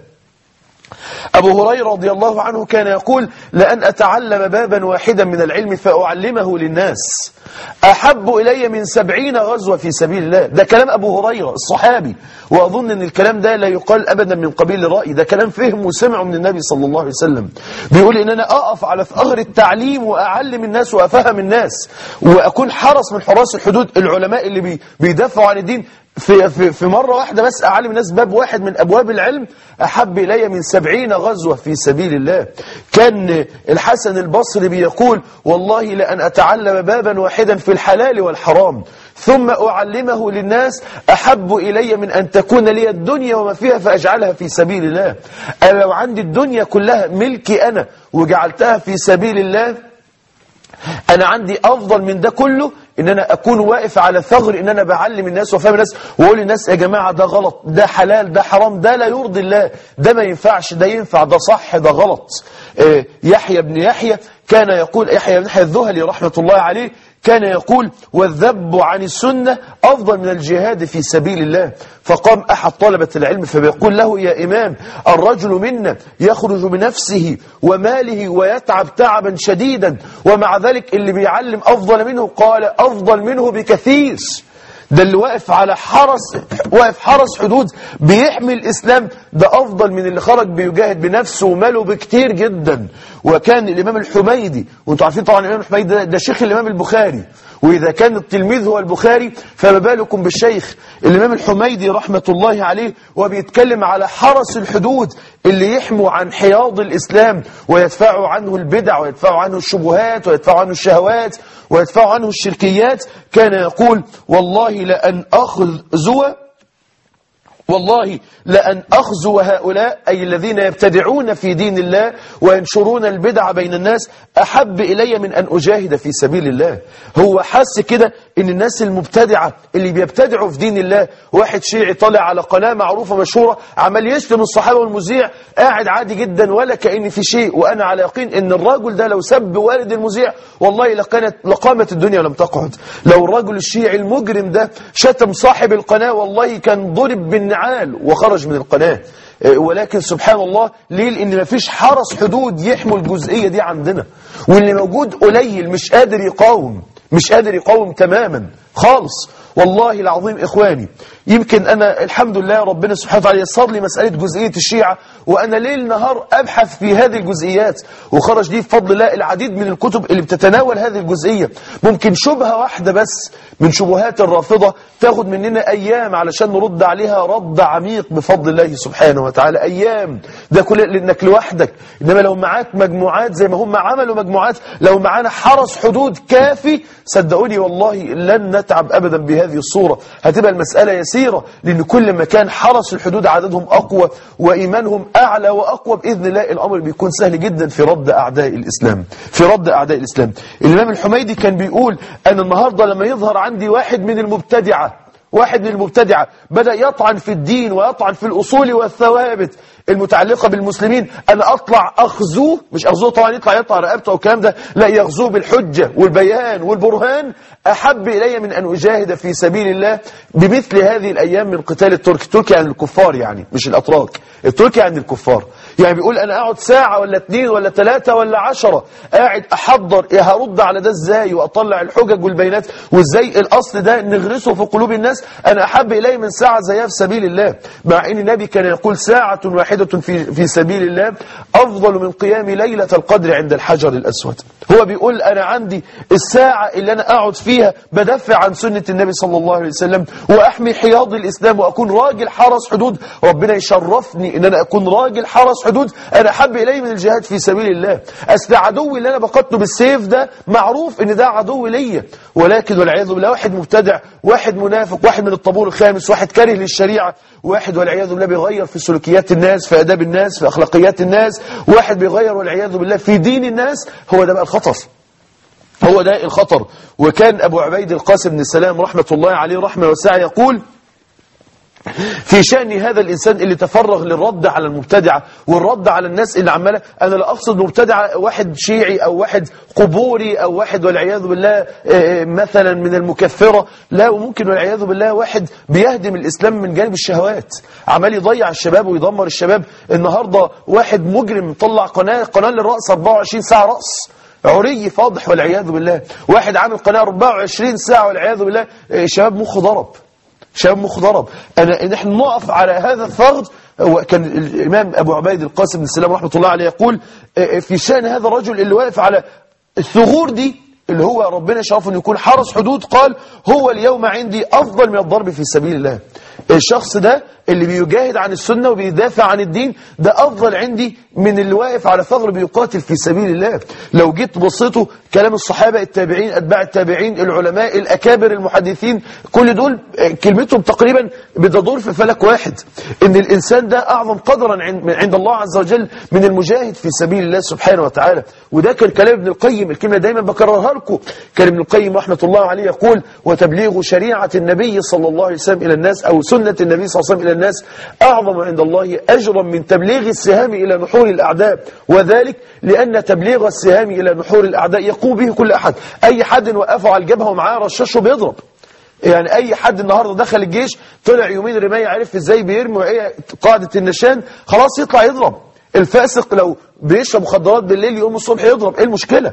أبو هريرة رضي الله عنه كان يقول لأن أتعلم بابا واحدا من العلم فأعلمه للناس أحب إلي من سبعين غزوة في سبيل الله ده كلام أبو هريرة الصحابي وأظن أن الكلام ده لا يقال أبدا من قبيل الرأي ده كلام فهم وسمعه من النبي صلى الله عليه وسلم بيقول إن أنا أقف على ثغر التعليم وأعلم الناس وأفهم الناس وأكون حرس من حراس الحدود العلماء اللي بي بيدافعوا عن الدين في, في, في مرة واحدة بس أعلم الناس باب واحد من أبواب العلم أحب إلي من سبعين غزوة في سبيل الله كان الحسن البصري بيقول والله لأن أتعلم بابا واحدا في الحلال والحرام ثم أعلمه للناس أحب إلي من أن تكون لي الدنيا وما فيها فأجعلها في سبيل الله أنا لو عندي الدنيا كلها ملكي أنا وجعلتها في سبيل الله أنا عندي أفضل من ده كله ان انا اكون واقف على ثغر ان انا بعلم الناس وافهم الناس واقول للناس يا جماعه ده غلط ده حلال ده حرام ده لا يرضي الله ده ما ينفعش ده ينفع ده صح ده غلط آه، يحيى بن يحيى كان يقول يحيى بن يحيى الذهلي رحمه الله عليه كان يقول والذب عن السنة أفضل من الجهاد في سبيل الله فقام أحد طلبة العلم فبيقول له يا إمام الرجل منا يخرج بنفسه وماله ويتعب تعبا شديدا ومع ذلك اللي بيعلم أفضل منه قال أفضل منه بكثير ده اللي واقف على حرس واقف حرس حدود بيحمي الإسلام ده أفضل من اللي خرج بيجاهد بنفسه وماله بكتير جدا وكان الإمام الحميدي وانتوا عارفين طبعا الإمام الحميدي ده, ده شيخ الإمام البخاري وإذا كان التلميذ هو البخاري فما بالكم بالشيخ الإمام الحميدي رحمة الله عليه وبيتكلم على حرس الحدود اللي يحموا عن حياض الإسلام ويدفعوا عنه البدع ويدفعوا عنه الشبهات ويدفعوا عنه الشهوات ويدفعوا عنه الشركيات كان يقول والله لأن أخذوا والله لأن أخزو هؤلاء أي الذين يبتدعون في دين الله وينشرون البدع بين الناس أحب إلي من أن أجاهد في سبيل الله هو حس كده إن الناس المبتدعة اللي بيبتدعوا في دين الله واحد شيعي طالع على قناة معروفة مشهورة عمال يشتم الصحابة والمذيع قاعد عادي جدا ولا كأن في شيء وأنا على يقين إن الرجل ده لو سب والد المذيع والله لكانت لقامت الدنيا لم تقعد لو الرجل الشيعي المجرم ده شتم صاحب القناة والله كان ضرب بالنعال وخرج من القناة إيه، ولكن سبحان الله ليه لأن مفيش حرس حدود يحموا الجزئية دي عندنا واللي موجود قليل مش قادر يقاوم مش قادر يقاوم تماما خالص والله العظيم إخواني يمكن أنا الحمد لله ربنا سبحانه وتعالى يسر لي مسألة جزئية الشيعة وأنا ليل نهار أبحث في هذه الجزئيات وخرج لي بفضل الله العديد من الكتب اللي بتتناول هذه الجزئية ممكن شبهة واحدة بس من شبهات الرافضة تاخد مننا أيام علشان نرد عليها رد عميق بفضل الله سبحانه وتعالى أيام ده كل لأنك لوحدك إنما لو معاك مجموعات زي ما هم عملوا مجموعات لو معانا حرس حدود كافي صدقوني والله لن نتعب أبدا بهذه الصورة هتبقى المسألة يسيرة لأن كل ما كان حرس الحدود عددهم أقوى وإيمانهم أعلى وأقوى بإذن الله الأمر بيكون سهل جدا في رد أعداء الإسلام في رد أعداء الإسلام الإمام الحميدي كان بيقول أن النهاردة لما يظهر عندي واحد من المبتدعة واحد من المبتدعة بدأ يطعن في الدين ويطعن في الأصول والثوابت المتعلقة بالمسلمين أنا أطلع أخزوه مش أخزوه طبعا يطلع يطلع رقبته أو الكلام ده لا يغزوه بالحجة والبيان والبرهان أحب إلي من أن أجاهد في سبيل الله بمثل هذه الأيام من قتال الترك التركي عن الكفار يعني مش الأتراك التركي عن الكفار يعني بيقول انا اقعد ساعة ولا اتنين ولا تلاتة ولا عشرة قاعد احضر إيه هرد على ده ازاي واطلع الحجج والبينات وازاي الاصل ده نغرسه في قلوب الناس انا احب الي من ساعة زيها في سبيل الله مع ان النبي كان يقول ساعة واحدة في, في سبيل الله افضل من قيام ليلة القدر عند الحجر الاسود هو بيقول انا عندي الساعة اللي انا اقعد فيها بدافع عن سنة النبي صلى الله عليه وسلم واحمي حياض الاسلام واكون راجل حرس حدود ربنا يشرفني ان انا اكون راجل حرس حدود انا احب الي من الجهاد في سبيل الله اصل عدوي اللي انا بقتله بالسيف ده معروف ان ده عدو ليا ولكن والعياذ بالله واحد مبتدع واحد منافق واحد من الطابور الخامس واحد كاره للشريعه واحد والعياذ بالله بيغير في سلوكيات الناس في اداب الناس في اخلاقيات الناس واحد بيغير والعياذ بالله في دين الناس هو ده بقى الخطر هو ده الخطر وكان أبو عبيد القاسم بن السلام رحمة الله عليه رحمة وسعة يقول في شأن هذا الإنسان اللي تفرغ للرد على المبتدعة والرد على الناس اللي عمالة أنا لا أقصد مبتدعة واحد شيعي أو واحد قبوري أو واحد والعياذ بالله آه، آه، مثلا من المكفرة لا وممكن والعياذ بالله واحد بيهدم الإسلام من جانب الشهوات عمال يضيع الشباب ويدمر الشباب النهاردة واحد مجرم طلع قناة قناة للرأس 24 ساعة رأس عري فاضح والعياذ بالله واحد عامل قناة 24 ساعة والعياذ بالله آه، شباب مخه ضرب شباب مخ ضرب أنا نحن نقف على هذا الثغر هو كان الإمام أبو عبيد القاسم بن السلام رحمة الله عليه يقول آه، في شأن هذا الرجل اللي واقف على الثغور دي اللي هو ربنا شرفه أن يكون حرس حدود قال هو اليوم عندي أفضل من الضرب في سبيل الله الشخص ده اللي بيجاهد عن السنة وبيدافع عن الدين ده أفضل عندي من اللي واقف على ثغر بيقاتل في سبيل الله لو جيت بصيته كلام الصحابة التابعين أتباع التابعين العلماء الأكابر المحدثين كل دول آه، كلمتهم تقريبا بتدور في فلك واحد إن الإنسان ده أعظم قدرا عند عند الله عز وجل من المجاهد في سبيل الله سبحانه وتعالى وده كان كلام ابن القيم الكلمة دايما بكررها لكم كان ابن القيم رحمة الله عليه يقول وتبليغ شريعة النبي صلى الله عليه وسلم إلى الناس أو سنة النبي صلى الله عليه وسلم إلى الناس أعظم عند الله أجرا من تبليغ السهام إلى نحور الأعداء وذلك لأن تبليغ السهام إلى نحور الأعداء يقوم به كل أحد أي حد وقفه على الجبهة ومعاه رشاشه بيضرب يعني اي حد النهارده دخل الجيش طلع يومين رماية عرف ازاي بيرمي وايه قاعده النشان خلاص يطلع يضرب الفاسق لو بيشرب مخدرات بالليل يقوم الصبح يضرب ايه المشكله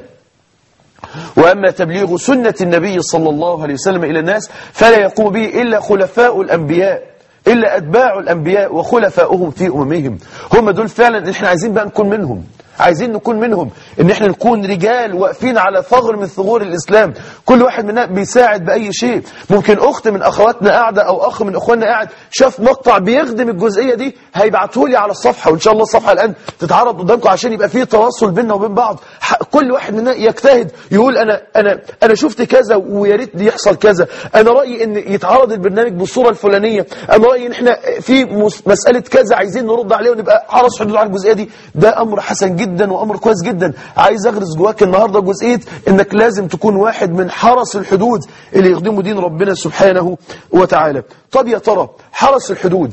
وأما تبليغ سنة النبي صلى الله عليه وسلم إلى الناس فلا يقوم به إلا خلفاء الأنبياء إلا أتباع الأنبياء وخلفاؤهم في أممهم هم دول فعلا إحنا عايزين بقى نكون منهم عايزين نكون منهم ان احنا نكون رجال واقفين على ثغر من ثغور الاسلام كل واحد منا بيساعد باي شيء ممكن اخت من اخواتنا قاعده او اخ من اخواننا قاعد شاف مقطع بيخدم الجزئيه دي هيبعته لي على الصفحه وان شاء الله الصفحه الان تتعرض قدامكم عشان يبقى فيه تواصل بيننا وبين بعض ح- كل واحد منا يجتهد يقول انا انا انا شفت كذا ويا ريت يحصل كذا انا رايي ان يتعرض البرنامج بالصوره الفلانيه انا رايي ان احنا في مس- مساله كذا عايزين نرد عليه ونبقى حرس حدود على الجزئيه دي ده امر حسن جدا وامر كويس جدا عايز اغرس جواك النهارده جزئيه انك لازم تكون واحد من حرس الحدود اللي يخدموا دين ربنا سبحانه وتعالى طب يا ترى حرس الحدود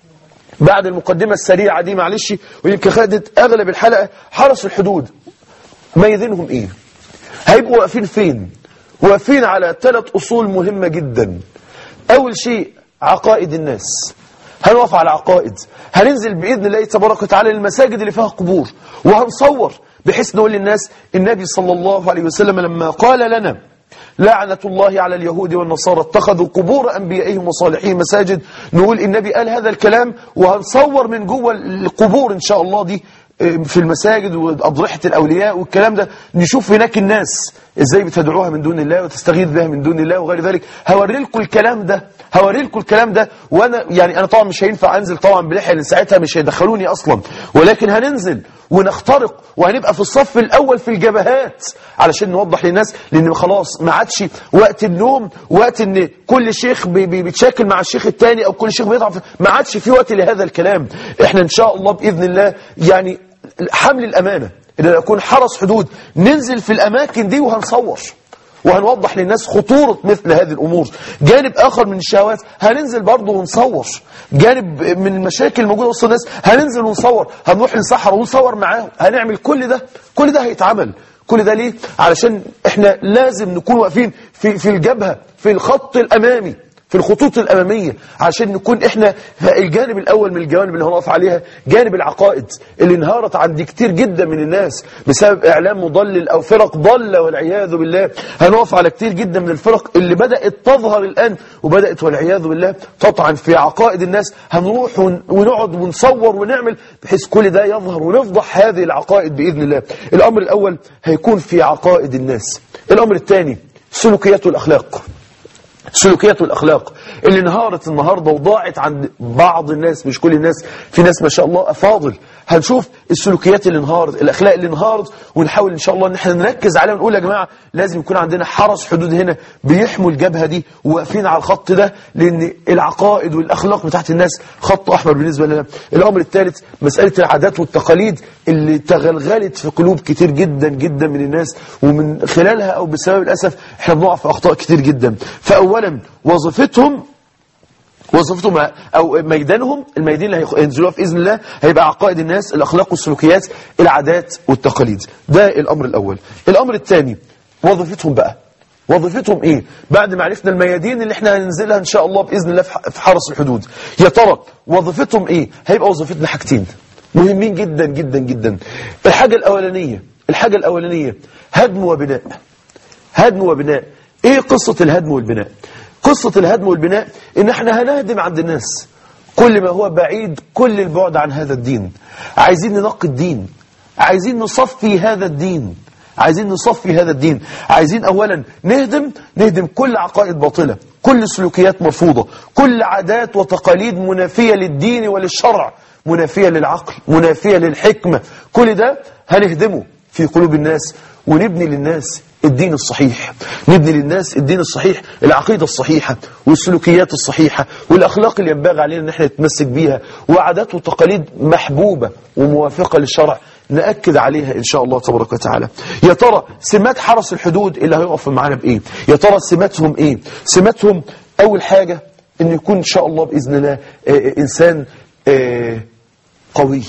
بعد المقدمة السريعة دي معلش ويمكن خدت أغلب الحلقة حرس الحدود ميزينهم إيه هيبقوا واقفين فين واقفين على ثلاث أصول مهمة جدا أول شيء عقائد الناس هنقف على عقائد هننزل بإذن الله تبارك وتعالى للمساجد اللي فيها قبور وهنصور بحيث نقول للناس النبي صلى الله عليه وسلم لما قال لنا لعنة الله على اليهود والنصارى اتخذوا قبور أنبيائهم وصالحين مساجد نقول النبي قال هذا الكلام وهنصور من جوه القبور إن شاء الله دي في المساجد وأضرحة الأولياء والكلام ده نشوف هناك الناس ازاي بتدعوها من دون الله وتستغيث بها من دون الله وغير ذلك هوري لكم الكلام ده هوري لكم الكلام ده وانا يعني انا طبعا مش هينفع انزل طبعا بلحيه لان ساعتها مش هيدخلوني اصلا ولكن هننزل ونخترق وهنبقى في الصف الاول في الجبهات علشان نوضح للناس لان خلاص ما عادش وقت النوم وقت ان كل شيخ بي- بي- بيتشاكل مع الشيخ الثاني او كل شيخ بيضعف ما عادش في وقت لهذا الكلام احنا ان شاء الله باذن الله يعني حمل الامانه ان نكون حرس حدود ننزل في الاماكن دي وهنصور وهنوضح للناس خطورة مثل هذه الأمور جانب آخر من الشهوات هننزل برضه ونصور جانب من المشاكل الموجودة وسط الناس هننزل ونصور هنروح للصحراء ونصور معاهم هنعمل كل ده كل ده هيتعمل كل ده ليه؟ علشان احنا لازم نكون واقفين في, في الجبهة في الخط الأمامي في الخطوط الأمامية عشان نكون إحنا الجانب الأول من الجوانب اللي هنقف عليها جانب العقائد اللي انهارت عند كتير جدا من الناس بسبب إعلام مضلل أو فرق ضالة والعياذ بالله هنقف على كتير جدا من الفرق اللي بدأت تظهر الآن وبدأت والعياذ بالله تطعن في عقائد الناس هنروح ون- ونقعد ونصور ونعمل بحيث كل ده يظهر ونفضح هذه العقائد بإذن الله الأمر الأول هيكون في عقائد الناس الأمر الثاني سلوكيات والأخلاق سلوكيات والأخلاق اللي انهارت النهاردة وضاعت عند بعض الناس مش كل الناس في ناس ما شاء الله أفاضل هنشوف السلوكيات اللي انهارت الأخلاق اللي انهارت ونحاول إن شاء الله إن احنا نركز عليها ونقول يا جماعة لازم يكون عندنا حرس حدود هنا بيحموا الجبهة دي وواقفين على الخط ده لأن العقائد والأخلاق بتاعت الناس خط أحمر بالنسبة لنا الأمر الثالث مسألة العادات والتقاليد اللي تغلغلت في قلوب كتير جدا جدا من الناس ومن خلالها أو بسبب الأسف احنا بنقع في أخطاء كتير جدا فأولا وظيفتهم وظيفتهم او ميدانهم الميادين اللي هينزلوها في اذن الله هيبقى عقائد الناس الاخلاق والسلوكيات العادات والتقاليد ده الامر الاول الامر الثاني وظيفتهم بقى وظيفتهم ايه بعد ما عرفنا الميادين اللي احنا هننزلها ان شاء الله باذن الله في في حرس الحدود يا ترى وظيفتهم ايه هيبقى وظيفتنا حاجتين مهمين جدا جدا جدا الحاجه الاولانيه الحاجه الاولانيه هدم وبناء هدم وبناء ايه قصة الهدم والبناء قصة الهدم والبناء ان احنا هنهدم عند الناس كل ما هو بعيد كل البعد عن هذا الدين عايزين ننقي الدين عايزين نصفي هذا الدين عايزين نصفي هذا الدين عايزين اولا نهدم نهدم كل عقائد باطلة كل سلوكيات مرفوضة كل عادات وتقاليد منافية للدين وللشرع منافية للعقل منافية للحكمة كل ده هنهدمه في قلوب الناس ونبني للناس الدين الصحيح نبني للناس الدين الصحيح العقيدة الصحيحة والسلوكيات الصحيحة والأخلاق اللي ينبغي علينا ان احنا نتمسك بيها وعادات وتقاليد محبوبة وموافقة للشرع نأكد عليها إن شاء الله تبارك وتعالى يا ترى سمات حرس الحدود اللي هيقف معانا بإيه يا ترى سماتهم إيه سماتهم أول حاجة أن يكون إن شاء الله بإذن الله آه، إنسان آه، قوي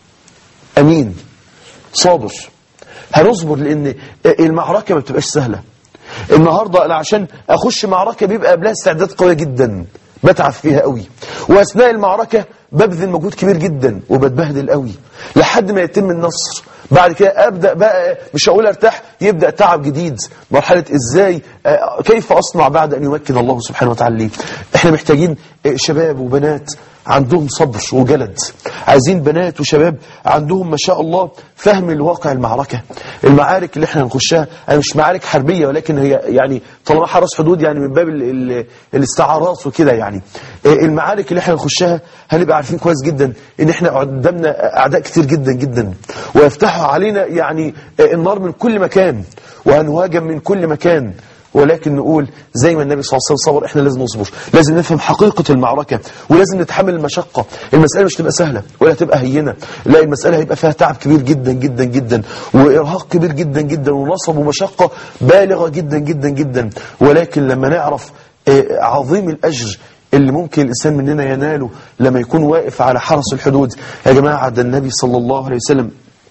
أمين صابر هنصبر لان المعركة ما بتبقاش سهلة النهاردة انا عشان اخش معركة بيبقى قبلها استعداد قوية جدا بتعب فيها قوي واثناء المعركة ببذل مجهود كبير جدا وبتبهدل قوي لحد ما يتم النصر بعد كده ابدا بقى مش هقول ارتاح يبدا تعب جديد مرحله ازاي آه، كيف اصنع بعد ان يمكن الله سبحانه وتعالى لي احنا محتاجين آه، شباب وبنات عندهم صبر وجلد عايزين بنات وشباب عندهم ما شاء الله فهم الواقع المعركة المعارك اللي احنا هنخشها انا مش معارك حربية ولكن هي يعني طالما حرس حدود يعني من باب ال ال الاستعارات وكده يعني آه، المعارك اللي احنا هنخشها هنبقى عارفين كويس جدا ان احنا قدامنا اعداء كتير جدا جدا ويفتحوا علينا يعني آه، النار من كل مكان وهنهاجم من كل مكان ولكن نقول زي ما النبي صلى الله عليه وسلم صبر احنا لازم نصبر لازم نفهم حقيقة المعركة ولازم نتحمل المشقة المسألة مش تبقى سهلة ولا تبقى هينة لا المسألة هيبقى فيها تعب كبير جدا جدا جدا وإرهاق كبير جدا جدا ونصب ومشقة بالغة جدا جدا جدا ولكن لما نعرف آه، عظيم الأجر اللي ممكن الإنسان مننا يناله لما يكون واقف على حرس الحدود يا جماعة ده النبي صلى الله عليه وسلم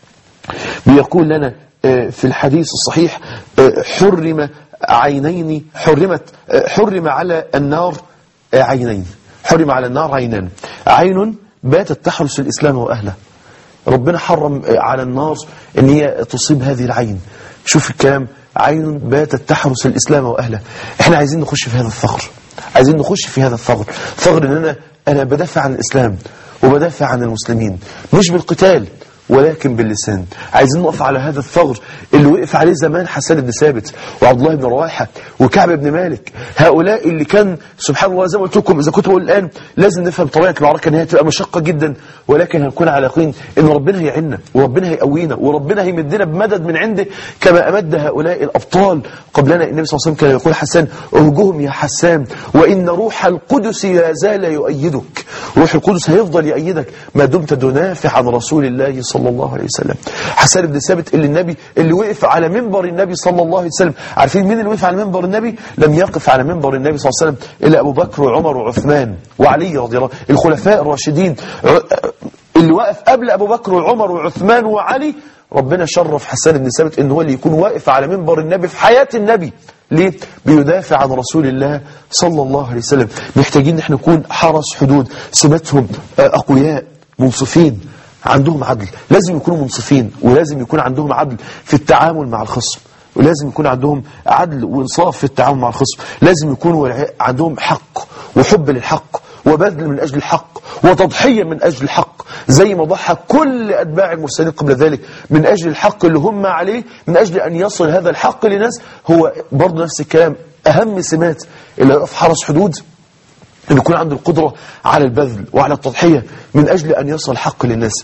بيقول لنا آه، في الحديث الصحيح آه، حرم عينين حرمت آه، حرم على النار آه، عينين حرم على النار عينان عين باتت تحرس الإسلام وأهله ربنا حرم آه، على النار ان هي تصيب هذه العين شوف الكلام عين باتت تحرس الإسلام وأهله احنا عايزين نخش في هذا الثغر عايزين نخش في هذا الثغر ثغر ان انا انا بدافع عن الإسلام وبدافع عن المسلمين مش بالقتال ولكن باللسان عايزين نقف على هذا الثغر اللي وقف عليه زمان حسان بن ثابت وعبد الله بن رواحه وكعب بن مالك هؤلاء اللي كان سبحان الله زي ما قلت لكم اذا كنت بقول الان لازم نفهم طبيعه المعركه ان هي تبقى مشقه جدا ولكن هنكون على يقين ان ربنا هيعيننا وربنا هيقوينا وربنا هيمدنا بمدد من عنده كما امد هؤلاء الابطال قبلنا النبي صلى الله عليه وسلم كان يقول حسان ارجوهم يا حسان وان روح القدس لا زال يؤيدك روح القدس هيفضل يأيدك ما دمت تدافع عن رسول الله صلى الله عليه وسلم حسان بن ثابت اللي النبي اللي وقف على منبر النبي صلى الله عليه وسلم عارفين مين اللي وقف على منبر النبي لم يقف على منبر النبي صلى الله عليه وسلم إلا أبو بكر وعمر وعثمان وعلي رضي الله الخلفاء الراشدين ع- اللي وقف قبل أبو بكر وعمر وعثمان وعلي ربنا شرف حسان بن ثابت ان هو اللي يكون واقف على منبر النبي في حياة النبي ليه؟ بيدافع عن رسول الله صلى الله عليه وسلم محتاجين ان احنا نكون حرس حدود سمتهم آه، أقوياء منصفين عندهم عدل لازم يكونوا منصفين ولازم يكون عندهم عدل في التعامل مع الخصم ولازم يكون عندهم عدل وانصاف في التعامل مع الخصم لازم يكونوا عندهم حق وحب للحق وبذل من أجل الحق وتضحية من أجل الحق زي ما ضحى كل أتباع المرسلين قبل ذلك من أجل الحق اللي هم عليه من أجل أن يصل هذا الحق لناس هو برضه نفس الكلام أهم سمات اللي يقف حرس حدود أن يكون عنده القدرة على البذل وعلى التضحية من أجل أن يصل الحق للناس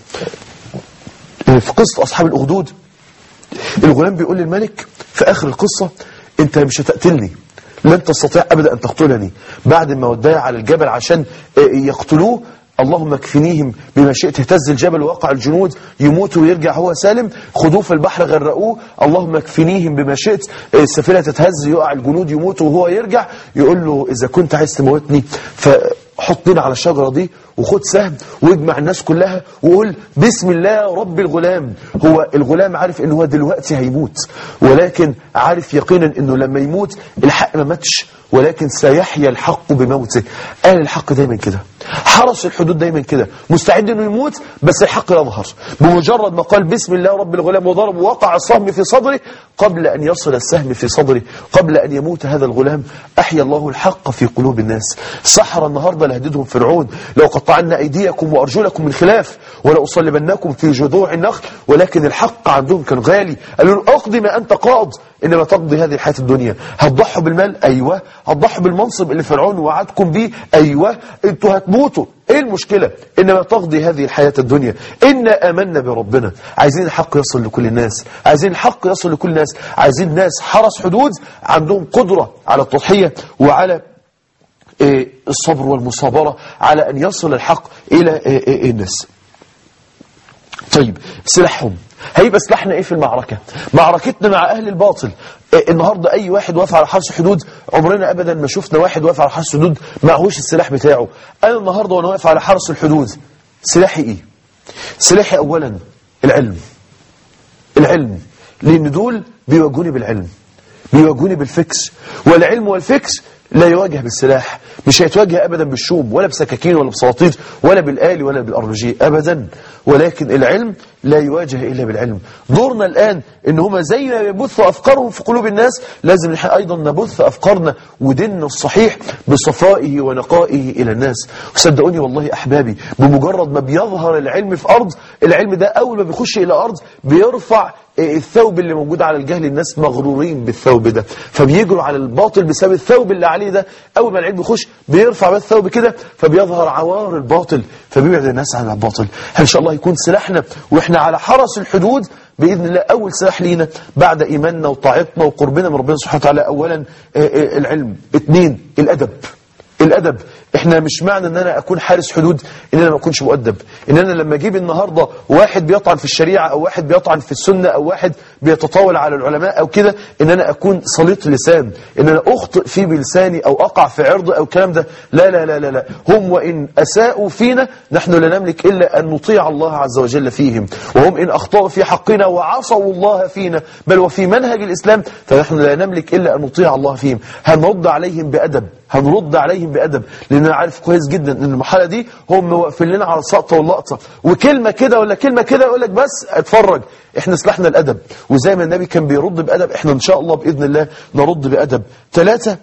في قصة أصحاب الأخدود الغلام بيقول للملك في آخر القصة أنت مش هتقتلني لن تستطيع أبدا أن تقتلني بعد ما وداه على الجبل عشان يقتلوه اللهم اكفنيهم بما شئت اهتز الجبل ووقع الجنود يموت ويرجع هو سالم خذوه في البحر غرقوه اللهم اكفنيهم بما شئت السفينة تتهز يقع الجنود يموت وهو يرجع يقول له إذا كنت عايز تموتني فحطني على الشجرة دي وخد سهم واجمع الناس كلها وقول بسم الله رب الغلام هو الغلام عارف ان هو دلوقتي هيموت ولكن عارف يقينا انه لما يموت الحق ما ماتش ولكن سيحيا الحق بموته قال الحق دايما كده حرس الحدود دايما كده مستعد انه يموت بس الحق يظهر بمجرد ما قال بسم الله رب الغلام وضرب وقع السهم في صدره قبل ان يصل السهم في صدره قبل ان يموت هذا الغلام احيا الله الحق في قلوب الناس سحر النهارده لهددهم فرعون لو قطعنا ايديكم وارجلكم من خلاف ولأصلبنكم في جذوع النخل ولكن الحق عندهم كان غالي قالوا له اقضي ما انت قاض انما تقضي هذه الحياه الدنيا هتضحوا بالمال ايوه هتضحوا بالمنصب اللي فرعون وعدكم بيه ايوه انتوا هتموتوا ايه المشكله انما تقضي هذه الحياه الدنيا انا امنا بربنا عايزين الحق يصل لكل الناس عايزين الحق يصل لكل الناس عايزين ناس حرس حدود عندهم قدره على التضحيه وعلى الصبر والمصابرة على أن يصل الحق إلى الناس طيب سلاحهم هيبقى سلاحنا ايه في المعركة معركتنا مع اهل الباطل النهاردة اي واحد واقف على حرس حدود عمرنا ابدا ما شفنا واحد واقف على حرس حدود معهوش السلاح بتاعه انا النهاردة وانا واقف على حرس الحدود سلاحي ايه سلاحي اولا العلم العلم لان دول بيواجهوني بالعلم بيواجهوني بالفكس والعلم والفكس لا يواجه بالسلاح مش هيتواجه أبدا بالشوم ولا بسكاكين ولا بسلاطين ولا بالآلي ولا بالأرجي أبدا ولكن العلم لا يواجه إلا بالعلم دورنا الآن إن هما زي ما يبثوا أفكارهم في قلوب الناس لازم نحن أيضا نبث أفكارنا وديننا الصحيح بصفائه ونقائه إلى الناس وصدقوني والله أحبابي بمجرد ما بيظهر العلم في أرض العلم ده أول ما بيخش إلى أرض بيرفع الثوب اللي موجود على الجهل الناس مغرورين بالثوب ده فبيجروا على الباطل بسبب الثوب اللي عليه ده أول ما العلم يخش بيرفع بس الثوب كده فبيظهر عوار الباطل فبيبعد الناس عن الباطل إن شاء الله يكون سلاحنا وإحنا على حرس الحدود بإذن الله أول سلاح لينا بعد إيماننا وطاعتنا وقربنا من ربنا سبحانه وتعالى أولا العلم اثنين الأدب الأدب احنا مش معنى ان انا اكون حارس حدود ان انا ما اكونش مؤدب ان انا لما اجيب النهاردة واحد بيطعن في الشريعة او واحد بيطعن في السنة او واحد بيتطاول على العلماء او كده ان انا اكون سليط لسان ان انا اخطئ في بلساني او اقع في عرض او الكلام ده لا لا لا لا لا هم وان اساءوا فينا نحن لا نملك الا ان نطيع الله عز وجل فيهم وهم ان اخطاوا في حقنا وعصوا الله فينا بل وفي منهج الاسلام فنحن لا نملك الا ان نطيع الله فيهم هنرد عليهم بادب هنرد عليهم بادب لان انا عارف كويس جدا ان المرحله دي هم واقفين لنا على السقطه واللقطه وكلمه كده ولا كلمه كده يقول لك بس اتفرج احنا سلاحنا الادب وزي ما النبي كان بيرد بادب احنا ان شاء الله باذن الله نرد بادب ثلاثه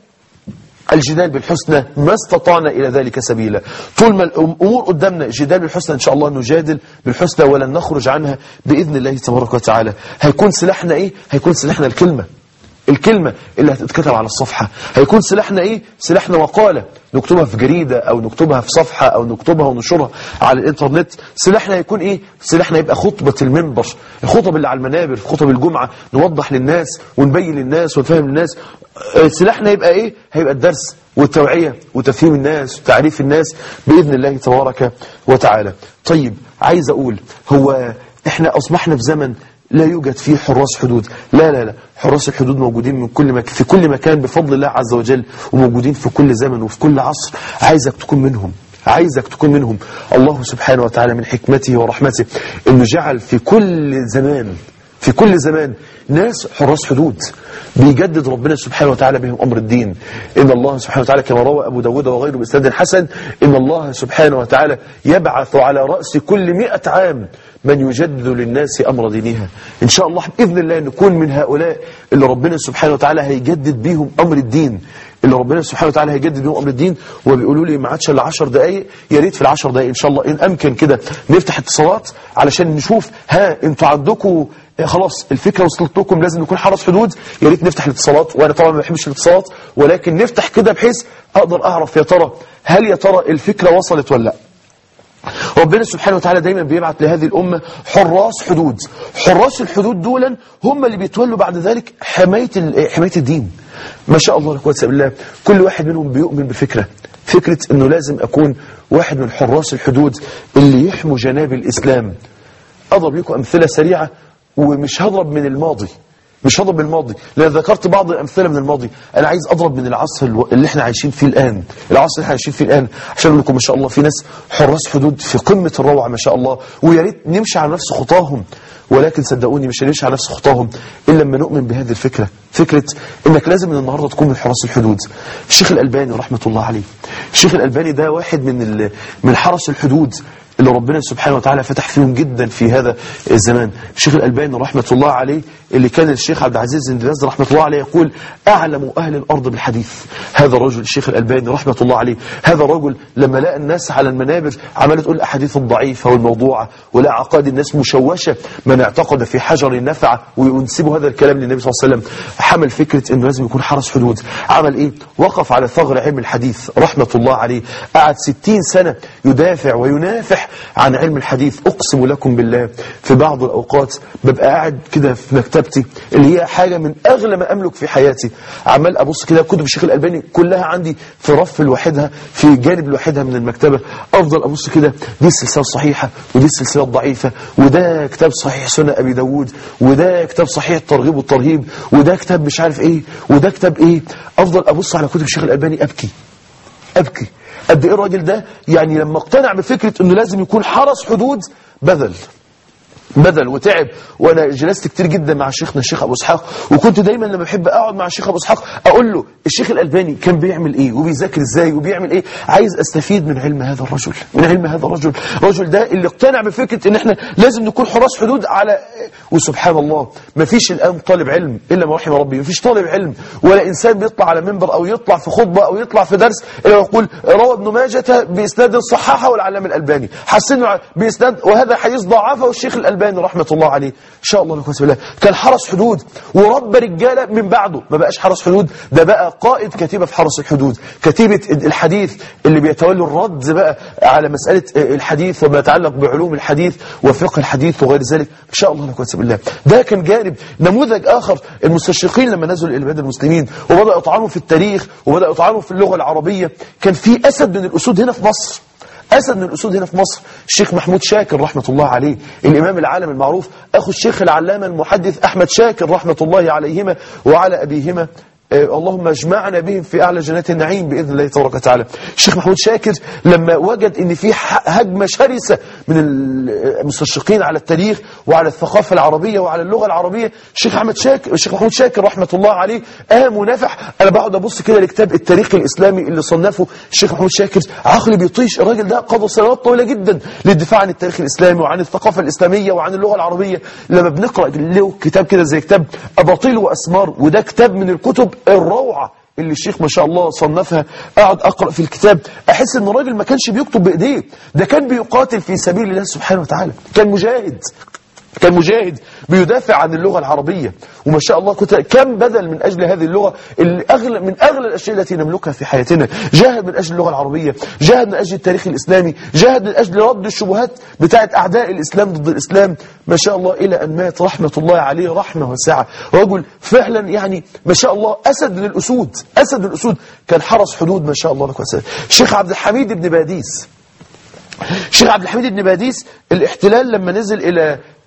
الجدال بالحسنى ما استطعنا إلى ذلك سبيلا طول ما الأمور قدامنا جدال بالحسنى إن شاء الله نجادل بالحسنى ولن نخرج عنها بإذن الله تبارك وتعالى هيكون سلاحنا إيه؟ هيكون سلاحنا الكلمة الكلمة اللي هتتكتب على الصفحة هيكون سلاحنا ايه سلاحنا مقالة نكتبها في جريدة او نكتبها في صفحة او نكتبها ونشرها على الانترنت سلاحنا هيكون ايه سلاحنا يبقى خطبة المنبر الخطب اللي على المنابر خطب الجمعة نوضح للناس ونبين للناس ونفهم للناس سلاحنا يبقى ايه هيبقى الدرس والتوعية وتفهيم الناس وتعريف الناس بإذن الله تبارك وتعالى طيب عايز أقول هو احنا أصبحنا في زمن لا يوجد فيه حراس حدود لا لا لا حراس الحدود موجودين من كل مكان في كل مكان بفضل الله عز وجل وموجودين في كل زمن وفي كل عصر عايزك تكون منهم عايزك تكون منهم الله سبحانه وتعالى من حكمته ورحمته انه جعل في كل زمان في كل زمان ناس حراس حدود بيجدد ربنا سبحانه وتعالى بهم أمر الدين إن الله سبحانه وتعالى كما روى أبو داود وغيره بإسناد حسن إن الله سبحانه وتعالى يبعث على رأس كل مئة عام من يجدد للناس أمر دينها إن شاء الله بإذن الله نكون من هؤلاء اللي ربنا سبحانه وتعالى هيجدد بيهم أمر الدين اللي ربنا سبحانه وتعالى هيجدد بيهم أمر الدين وبيقولوا لي ما عادش إلا 10 دقايق يا ريت في العشر دقايق إن شاء الله إن أمكن كده نفتح اتصالات علشان نشوف ها أنتوا عندكم خلاص الفكرة وصلت لكم لازم نكون حرس حدود يا ريت نفتح الاتصالات وانا طبعا ما بحبش الاتصالات ولكن نفتح كده بحيث اقدر اعرف يا ترى هل يا ترى الفكرة وصلت ولا لا ربنا سبحانه وتعالى دايما بيبعت لهذه الأمة حراس حدود حراس الحدود دولا هم اللي بيتولوا بعد ذلك حماية ال- حماية الدين ما شاء الله لا قوه الا بالله كل واحد منهم بيؤمن بفكرة فكرة انه لازم اكون واحد من حراس الحدود اللي يحموا جناب الاسلام اضرب لكم امثلة سريعة ومش هضرب من الماضي مش هضرب من الماضي لأن ذكرت بعض الأمثلة من الماضي أنا عايز أضرب من العصر الو- اللي احنا عايشين فيه الآن العصر اللي احنا عايشين فيه الآن عشان أقول لكم ما شاء الله في ناس حراس حدود في قمة الروعة ما شاء الله ويا ريت نمشي على نفس خطاهم ولكن صدقوني مش هنمشي على نفس خطاهم إلا لما نؤمن بهذه الفكرة فكرة إنك لازم من النهاردة تكون من حراس الحدود الشيخ الألباني رحمة الله عليه الشيخ الألباني ده واحد من ال- من حرس الحدود اللي ربنا سبحانه وتعالى فتح فيهم جدا في هذا الزمان الشيخ الألباني رحمة الله عليه اللي كان الشيخ عبد العزيز بن باز رحمة الله عليه يقول أعلم أهل الأرض بالحديث هذا الرجل الشيخ الألباني رحمة الله عليه هذا الرجل لما لقى الناس على المنابر عمالة تقول أحاديث ضعيفة والموضوعة ولا عقائد الناس مشوشة من اعتقد في حجر النفع وينسبوا هذا الكلام للنبي صلى الله عليه وسلم حمل فكرة أنه لازم يكون حرس حدود عمل إيه وقف على ثغر علم الحديث رحمة الله عليه قعد ستين سنة يدافع وينافح عن علم الحديث أقسم لكم بالله في بعض الأوقات ببقى قاعد كده في مكتبتي اللي هي حاجة من أغلى ما أملك في حياتي عمال أبص كده كتب الشيخ الألباني كلها عندي في رف لوحدها في جانب لوحدها من المكتبة أفضل أبص كده دي السلسلة الصحيحة ودي السلسلة الضعيفة وده كتاب صحيح سنة أبي داود وده كتاب صحيح الترغيب والترهيب وده كتاب مش عارف إيه وده كتاب إيه أفضل أبص على كتب الشيخ الألباني أبكي أبكي قد إيه الراجل ده يعني لما اقتنع بفكرة أنه لازم يكون حرس حدود بذل بذل وتعب وانا جلست كتير جدا مع شيخنا الشيخ ابو اسحاق وكنت دايما لما بحب اقعد مع الشيخ ابو اسحاق اقول له الشيخ الالباني كان بيعمل ايه وبيذاكر ازاي وبيعمل ايه عايز استفيد من علم هذا الرجل من علم هذا الرجل الرجل ده اللي اقتنع بفكره ان احنا لازم نكون حراس حدود على وسبحان الله ما فيش الان طالب علم الا ما رحم ربي ما فيش طالب علم ولا انسان بيطلع على منبر او يطلع في خطبه او يطلع في درس الا يقول روى ابن ماجه باسناد صححه والعلامه الالباني حسنه باسناد وهذا حديث ضعفه الشيخ الالباني رحمه الله عليه ان شاء الله لكم بالله كان حرس حدود ورب رجاله من بعده ما بقاش حرس حدود ده بقى قائد كتيبه في حرس الحدود كتيبه الحديث اللي بيتولوا الرد بقى على مساله الحديث وما يتعلق بعلوم الحديث وفقه الحديث وغير ذلك ان شاء الله لكم بالله ده كان جانب نموذج اخر المستشرقين لما نزلوا الى بلاد المسلمين وبداوا يطعنوا في التاريخ وبداوا يطعنوا في اللغه العربيه كان في اسد من الاسود هنا في مصر أسد من الأسود هنا في مصر الشيخ محمود شاكر رحمة الله عليه الإمام العالم المعروف أخو الشيخ العلامة المحدث أحمد شاكر رحمة الله عليهما وعلى أبيهما آه اللهم اجمعنا بهم في أعلى جنات النعيم بإذن الله تبارك وتعالى الشيخ محمود شاكر لما وجد أن في هجمة شرسة من المستشرقين على التاريخ وعلى الثقافة العربية وعلى اللغة العربية الشيخ أحمد شاكر الشيخ محمود شاكر رحمة الله عليه قام ونفح أنا بقعد أبص كده لكتاب التاريخ الإسلامي اللي صنفه الشيخ محمود شاكر عقلي بيطيش الراجل ده قضى سنوات طويلة جدا للدفاع عن التاريخ الإسلامي وعن الثقافة الإسلامية وعن اللغة العربية لما بنقرأ له كتاب كده زي كتاب أباطيل وأسمار وده كتاب من الكتب الروعة اللي الشيخ ما شاء الله صنفها اقعد اقرا في الكتاب احس ان الراجل ما كانش بيكتب بايديه ده كان بيقاتل في سبيل الله سبحانه وتعالى كان مجاهد كان مجاهد بيدافع عن اللغة العربية وما شاء الله كنت كم بذل من أجل هذه اللغة اللي أغلى من أغلى الأشياء التي نملكها في حياتنا جاهد من أجل اللغة العربية جاهد من أجل التاريخ الإسلامي جاهد من أجل رد الشبهات بتاعت أعداء الإسلام ضد الإسلام ما شاء الله إلى أن مات رحمة الله عليه رحمة وسعة رجل فعلا يعني ما شاء الله أسد من الأسود أسد من الأسود كان حرس حدود ما شاء الله لك وسعة الشيخ عبد الحميد بن باديس الشيخ عبد الحميد بن باديس الاحتلال لما نزل إلى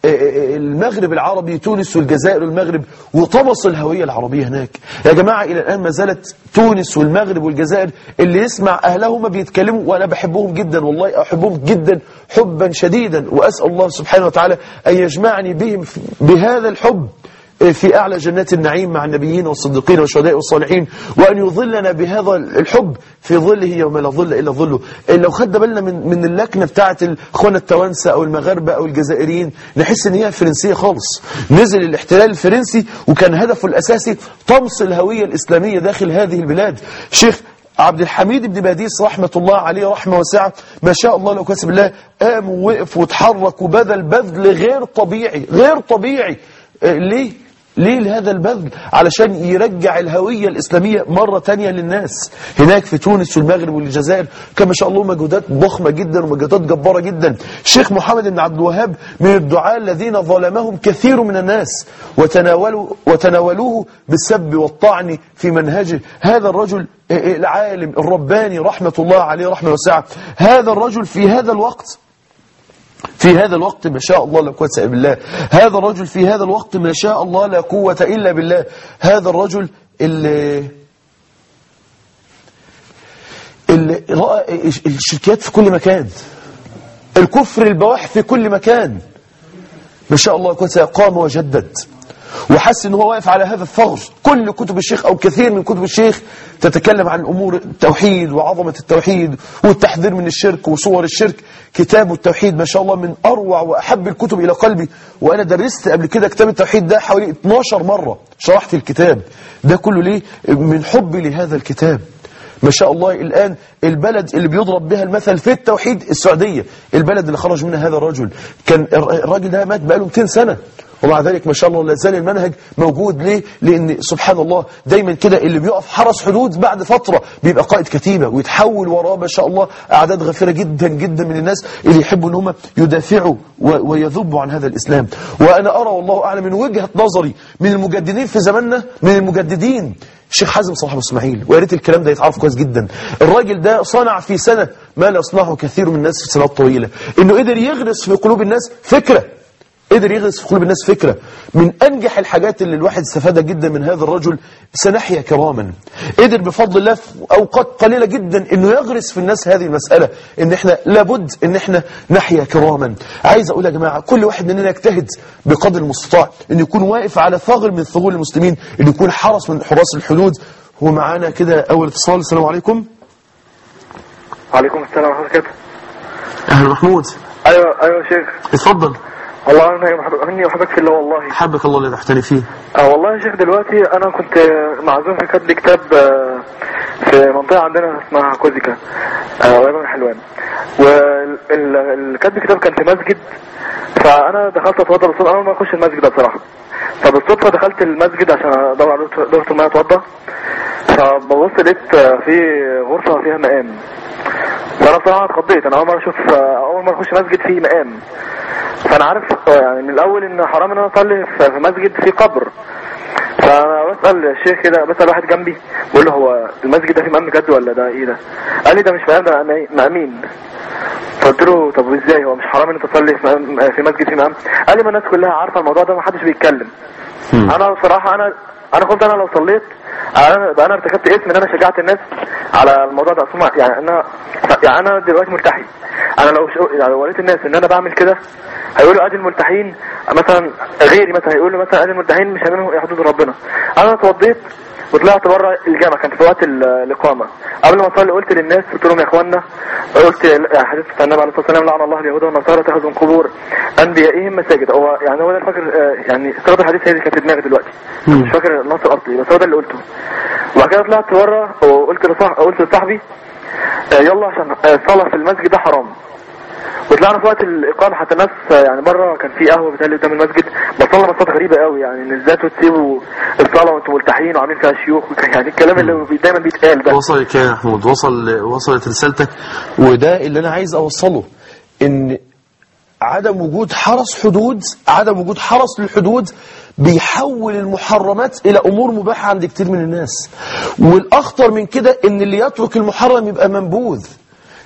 المغرب العربي تونس والجزائر والمغرب وطمس الهوية العربية هناك يا جماعة إلى الآن ما زالت تونس والمغرب والجزائر اللي يسمع أهلهما بيتكلموا وأنا بحبهم جدا والله أحبهم جدا حبا شديدا وأسأل الله سبحانه وتعالى أن يجمعني بهم بهذا الحب في أعلى جنات النعيم مع النبيين والصديقين والشهداء والصالحين وأن يظلنا بهذا الحب في ظله يوم لا ظل إلا ظله لو خدنا بالنا من من اللكنة بتاعة الإخوان التوانسة أو المغاربة أو الجزائريين نحس إن هي فرنسية خالص نزل الاحتلال الفرنسي وكان هدفه الأساسي طمس الهوية الإسلامية داخل هذه البلاد شيخ عبد الحميد بن باديس رحمة الله عليه رحمة واسعة ما شاء الله لو كسب الله قام ووقف وتحرك وبذل بذل غير طبيعي غير طبيعي آه، ليه؟ ليه لهذا البذل علشان يرجع الهوية الإسلامية مرة تانية للناس هناك في تونس والمغرب والجزائر كان ما شاء الله مجهودات ضخمة جدا ومجهودات جبارة جدا الشيخ محمد بن عبد الوهاب من الدعاة الذين ظلمهم كثير من الناس وتناولوا وتناولوه بالسب والطعن في منهجه هذا الرجل العالم الرباني رحمة الله عليه رحمة واسعة هذا الرجل في هذا الوقت في هذا الوقت ما شاء الله لا قوة إلا بالله هذا الرجل في هذا الوقت ما شاء الله لا قوة إلا بالله هذا الرجل اللي اللي رأى الشركيات في كل مكان الكفر البواح في كل مكان ما شاء الله قوة قام وجدد وحس ان هو واقف على هذا الثغر كل كتب الشيخ او كثير من كتب الشيخ تتكلم عن امور التوحيد وعظمة التوحيد والتحذير من الشرك وصور الشرك كتاب التوحيد ما شاء الله من اروع واحب الكتب الى قلبي وانا درست قبل كده كتاب التوحيد ده حوالي 12 مرة شرحت الكتاب ده كله ليه من حبي لهذا الكتاب ما شاء الله الآن البلد اللي بيضرب بها المثل في التوحيد السعودية البلد اللي خرج منها هذا الرجل كان الراجل ده مات بقاله 200 سنة ومع ذلك ما شاء الله لا زال المنهج موجود ليه؟ لأن سبحان الله دايما كده اللي بيقف حرس حدود بعد فترة بيبقى قائد كتيبة ويتحول وراه ما شاء الله أعداد غفيرة جدا جدا من الناس اللي يحبوا ان هم يدافعوا و- ويذبوا عن هذا الإسلام وأنا أرى والله أعلم من وجهة نظري من المجددين في زماننا من المجددين الشيخ حازم صلاح ابو اسماعيل ويا ريت الكلام ده يتعرف كويس جدا الراجل ده صنع في سنة ما لا يصنعه كثير من الناس في سنوات طويلة انه قدر يغرس في قلوب الناس فكرة قدر يغرس في قلوب الناس فكرة من أنجح الحاجات اللي الواحد استفادها جدا من هذا الرجل سنحيا كراما قدر بفضل الله في أوقات قليلة جدا أنه يغرس في الناس هذه المسألة أن احنا لابد أن احنا نحيا كراما عايز أقول يا جماعة كل واحد مننا يجتهد بقدر المستطاع أن يكون واقف على ثغر من ثغور المسلمين أن يكون حرس من حراس الحدود هو معانا كده أول اتصال السلام عليكم وعليكم السلام ورحمة الله وبركاته أهلا محمود أيوة أيوة يا شيخ اتفضل والله أنا محب- أني أحبك في الله والله حبك الله اللي تحتني فيه آه والله يا شيخ دلوقتي أنا كنت معزوم في كتب كتاب آه، في منطقة عندنا اسمها كوزيكا آه، قريبة من حلوان والكتب كتاب كان في مسجد فأنا دخلت أتوضى بالصدفة أنا ما أخش المسجد ده بصراحة فبالصدفة دخلت المسجد عشان أدور على دورة المية أتوضى فببص لقيت آه، في غرفة فيها مقام فانا بصراحه اتخضيت انا اول مره اشوف اول مره اخش مسجد فيه مقام فانا عارف يعني من الاول ان حرام ان انا اصلي في في مسجد فيه قبر فانا بسال الشيخ كده بسال واحد جنبي بقول له هو المسجد ده فيه مقام بجد ولا ده ايه ده قال لي ده مش مقام ده مقام- مقامين فقلت له طب وازاي هو مش حرام ان انت تصلي في مقام- في مسجد فيه مقام قال لي ما الناس كلها عارفه الموضوع ده ما حدش بيتكلم انا بصراحه انا انا قلت انا لو صليت انا بقى انا ارتكبت اسم ان انا شجعت الناس على الموضوع ده اصلا يعني انا يعني انا دلوقتي ملتحي انا لو شو يعني لو وريت الناس ان انا بعمل كده هيقولوا ادي الملتحين مثلا غيري مثلا هيقولوا مثلا ادي الملتحين مش هيعملوا حدود ربنا انا اتوضيت وطلعت بره الجامعه كانت في وقت ال- الاقامه قبل ما اصلي قلت للناس قلت لهم يا اخوانا قلت حديث النبي عليه الصلاه والسلام لعن الله اليهود والنصارى تاخذوا من قبور انبيائهم مساجد هو يعني هو ده الفاكر آه، يعني صيغه الحديث هي اللي كانت في دماغي دلوقتي مش فاكر النص الاصلي بس هو ده اللي قلته وبعد كده طلعت بره وقلت لصاح قلت لصاحبي آه، يلا عشان آه، الصلاه في المسجد ده حرام وطلعنا في وقت الاقامه حتى الناس آه، يعني بره كان في قهوه بتهيألي قدام المسجد بصلنا بصات غريبه قوي يعني ان ازاي تسيبوا الصلاه وانتم ملتحين وعاملين فيها شيوخ وك- يعني الكلام اللي بي- دايما بيتقال ده وصلت يا محمود وصل وصلت رسالتك وده اللي انا عايز اوصله ان عدم وجود حرس حدود عدم وجود حرس للحدود بيحول المحرمات الى امور مباحه عند كتير من الناس والاخطر من كده ان اللي يترك المحرم يبقى منبوذ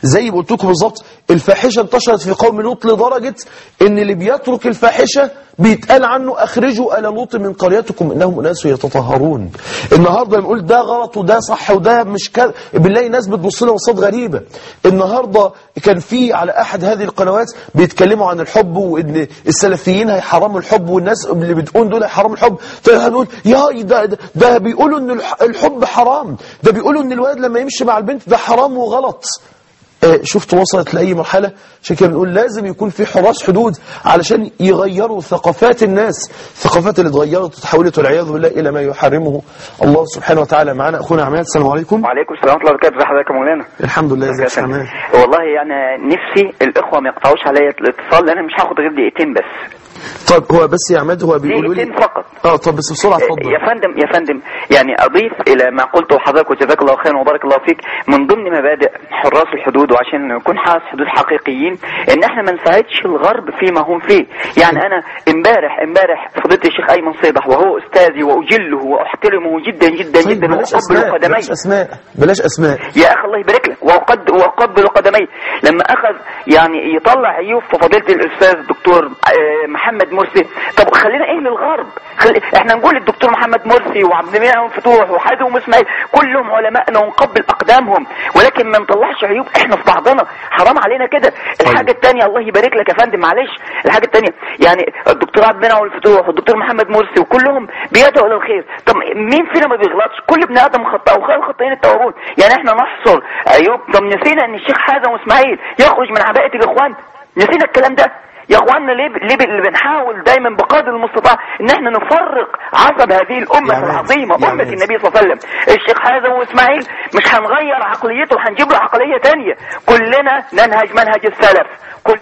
زي ما قلت لكم بالظبط الفاحشه انتشرت في قوم لوط لدرجه ان اللي بيترك الفاحشه بيتقال عنه اخرجوا ال لوط من قريتكم انهم اناس يتطهرون النهارده بنقول ده غلط وده صح وده مش كده بنلاقي ناس بتبص لنا بصات غريبه النهارده كان في على احد هذه القنوات بيتكلموا عن الحب وان السلفيين هيحرموا الحب والناس اللي بتقول دول هيحرموا الحب فهنقول يا ده, ده, ده بيقولوا ان الح- الحب حرام ده بيقولوا ان الولد لما يمشي مع البنت ده حرام وغلط آه، شفت وصلت لأي مرحلة عشان كده بنقول لازم يكون في حراس حدود علشان يغيروا ثقافات الناس الثقافات اللي اتغيرت وتحولت والعياذ بالله إلى ما يحرمه الله سبحانه وتعالى معنا أخونا عماد السلام عليكم وعليكم السلام ورحمه الله وبركاته ازي حضرتك يا مولانا الحمد لله ازيك يا عماد والله يعني نفسي الاخوه ما يقطعوش عليا الاتصال لان انا مش هاخد غير دقيقتين بس طب هو بس يا عماد هو بيقولوا لي دقيقتين فقط اه طب بس بسرعة اتفضل يا فندم يا فندم يعني اضيف الى ما قلته حضرتك وجزاك الله خيرا وبارك الله فيك من ضمن مبادئ حراس الحدود وعشان نكون حراس حدود حقيقيين ان احنا ما نساعدش الغرب فيما هم فيه يعني انا امبارح امبارح فضيله الشيخ ايمن صيدح وهو استاذي واجله واحترمه جدا جدا طيب جدا بلاش واقبل أسماء قدميه بلاش أسماء بلاش أسماء يا اخي الله يبارك لك وقد وقبل قدمي لما اخذ يعني يطلع عيوب في فضيله الاستاذ الدكتور آه، محمد مرسي طب خلينا ايه للغرب خلي احنا نقول الدكتور محمد مرسي وعبد المنعم فتوح وحازم اسماعيل كلهم علمائنا ونقبل اقدامهم ولكن ما نطلعش عيوب احنا في بعضنا حرام علينا كده الحاجه الثانيه الله يبارك لك يا فندم معلش الحاجه الثانيه يعني الدكتور عبد المنعم الفتوح والدكتور محمد مرسي وكلهم بيدعوا للخير طب مين فينا ما بيغلطش كل ابن ادم خطاء وخير الخطائين التوابون يعني احنا نحصر عيوب طب نسينا ان الشيخ حازم واسماعيل يخرج من عباءه الاخوان نسينا الكلام ده يا اخواننا ليه ليه اللي بنحاول دايما بقدر المستطاع ان احنا نفرق عصب هذه الامه يا عماد، العظيمه يا امه عماد. النبي صلى الله عليه وسلم الشيخ حازم واسماعيل مش هنغير عقليته وهنجيب له عقليه تانية كلنا ننهج منهج السلف كل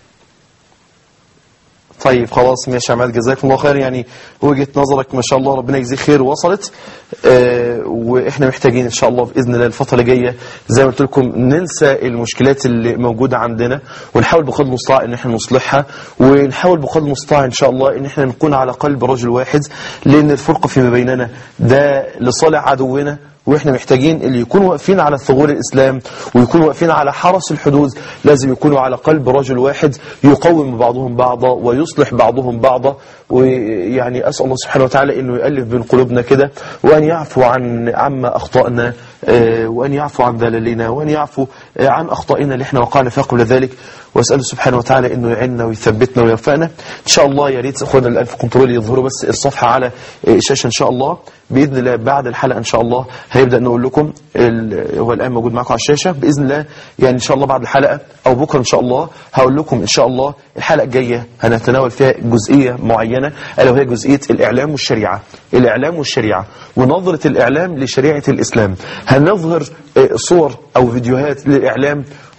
طيب خلاص ماشي يا عماد جزاكم الله خير يعني وجهة نظرك ما شاء الله ربنا يجزيك خير وصلت آه واحنا محتاجين ان شاء الله باذن الله الفتره اللي جايه زي ما قلت لكم ننسى المشكلات اللي موجوده عندنا ونحاول بقدر المستطاع ان احنا نصلحها ونحاول بقدر المستطاع ان شاء الله ان احنا نكون على قلب رجل واحد لان الفرق فيما بيننا ده لصالح عدونا واحنا محتاجين اللي يكونوا واقفين على ثغور الاسلام ويكونوا واقفين على حرس الحدود لازم يكونوا على قلب رجل واحد يقوم بعضهم بعضا ويصلح بعضهم بعضا ويعني اسال الله سبحانه وتعالى انه يالف بين قلوبنا كده وان يعفو عن عما اخطانا آه، وان يعفو عن ذللنا وان يعفو آه، عن اخطائنا اللي احنا وقعنا فيها قبل ذلك واساله سبحانه وتعالى انه يعيننا ويثبتنا ويوفقنا ان شاء الله يا ريت اخواننا الالف كنترول يظهروا بس الصفحه على آه، الشاشه ان شاء الله باذن الله بعد الحلقه ان شاء الله هيبدا نقول لكم ال- هو الان موجود معكم على الشاشه باذن الله يعني ان شاء الله بعد الحلقه او بكره ان شاء الله هقول لكم ان شاء الله الحلقه الجايه هنتناول فيها جزئيه معينه الا وهي جزئيه الاعلام والشريعه الاعلام والشريعه ونظره الاعلام لشريعه الاسلام هنظهر آه، صور او فيديوهات للاعلام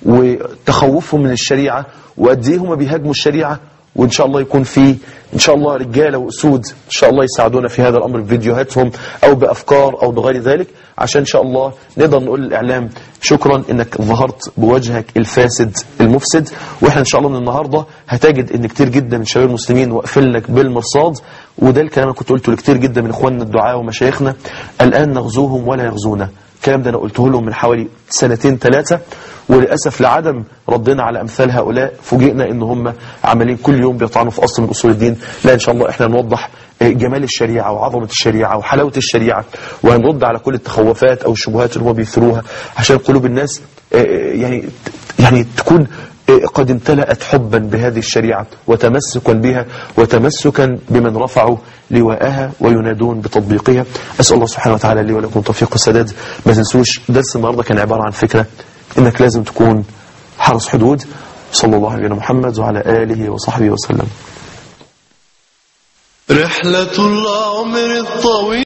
وتخوفهم من الشريعه وقد ايه هم بيهاجموا الشريعه وان شاء الله يكون في ان شاء الله رجاله واسود ان شاء الله يساعدونا في هذا الامر بفيديوهاتهم او بافكار او بغير ذلك عشان ان شاء الله نقدر نقول للاعلام شكرا انك ظهرت بوجهك الفاسد المفسد واحنا ان شاء الله من النهارده هتجد ان كتير جدا من شباب المسلمين واقفين لك بالمرصاد وده الكلام اللي كنت قلته لكتير جدا من اخواننا الدعاء ومشايخنا الان نغزوهم ولا يغزونا الكلام ده انا قلته لهم من حوالي سنتين ثلاثه وللاسف لعدم ردنا على امثال هؤلاء فوجئنا ان هم عمالين كل يوم بيطعنوا في اصل من اصول الدين لا ان شاء الله احنا نوضح آه، جمال الشريعه وعظمه الشريعه وحلاوه الشريعه وهنرد على كل التخوفات او الشبهات اللي هم بيثروها عشان قلوب الناس آه، يعني يعني تكون آه، قد امتلأت حبا بهذه الشريعة وتمسكا بها وتمسكا بمن رفعوا لواءها وينادون بتطبيقها أسأل الله سبحانه وتعالى لي ولكم توفيق السداد ما تنسوش درس النهاردة كان عبارة عن فكرة إنك لازم تكون حرس حدود صلى الله على نبينا محمد وعلى آله وصحبه وسلم رحلة العمر الطويل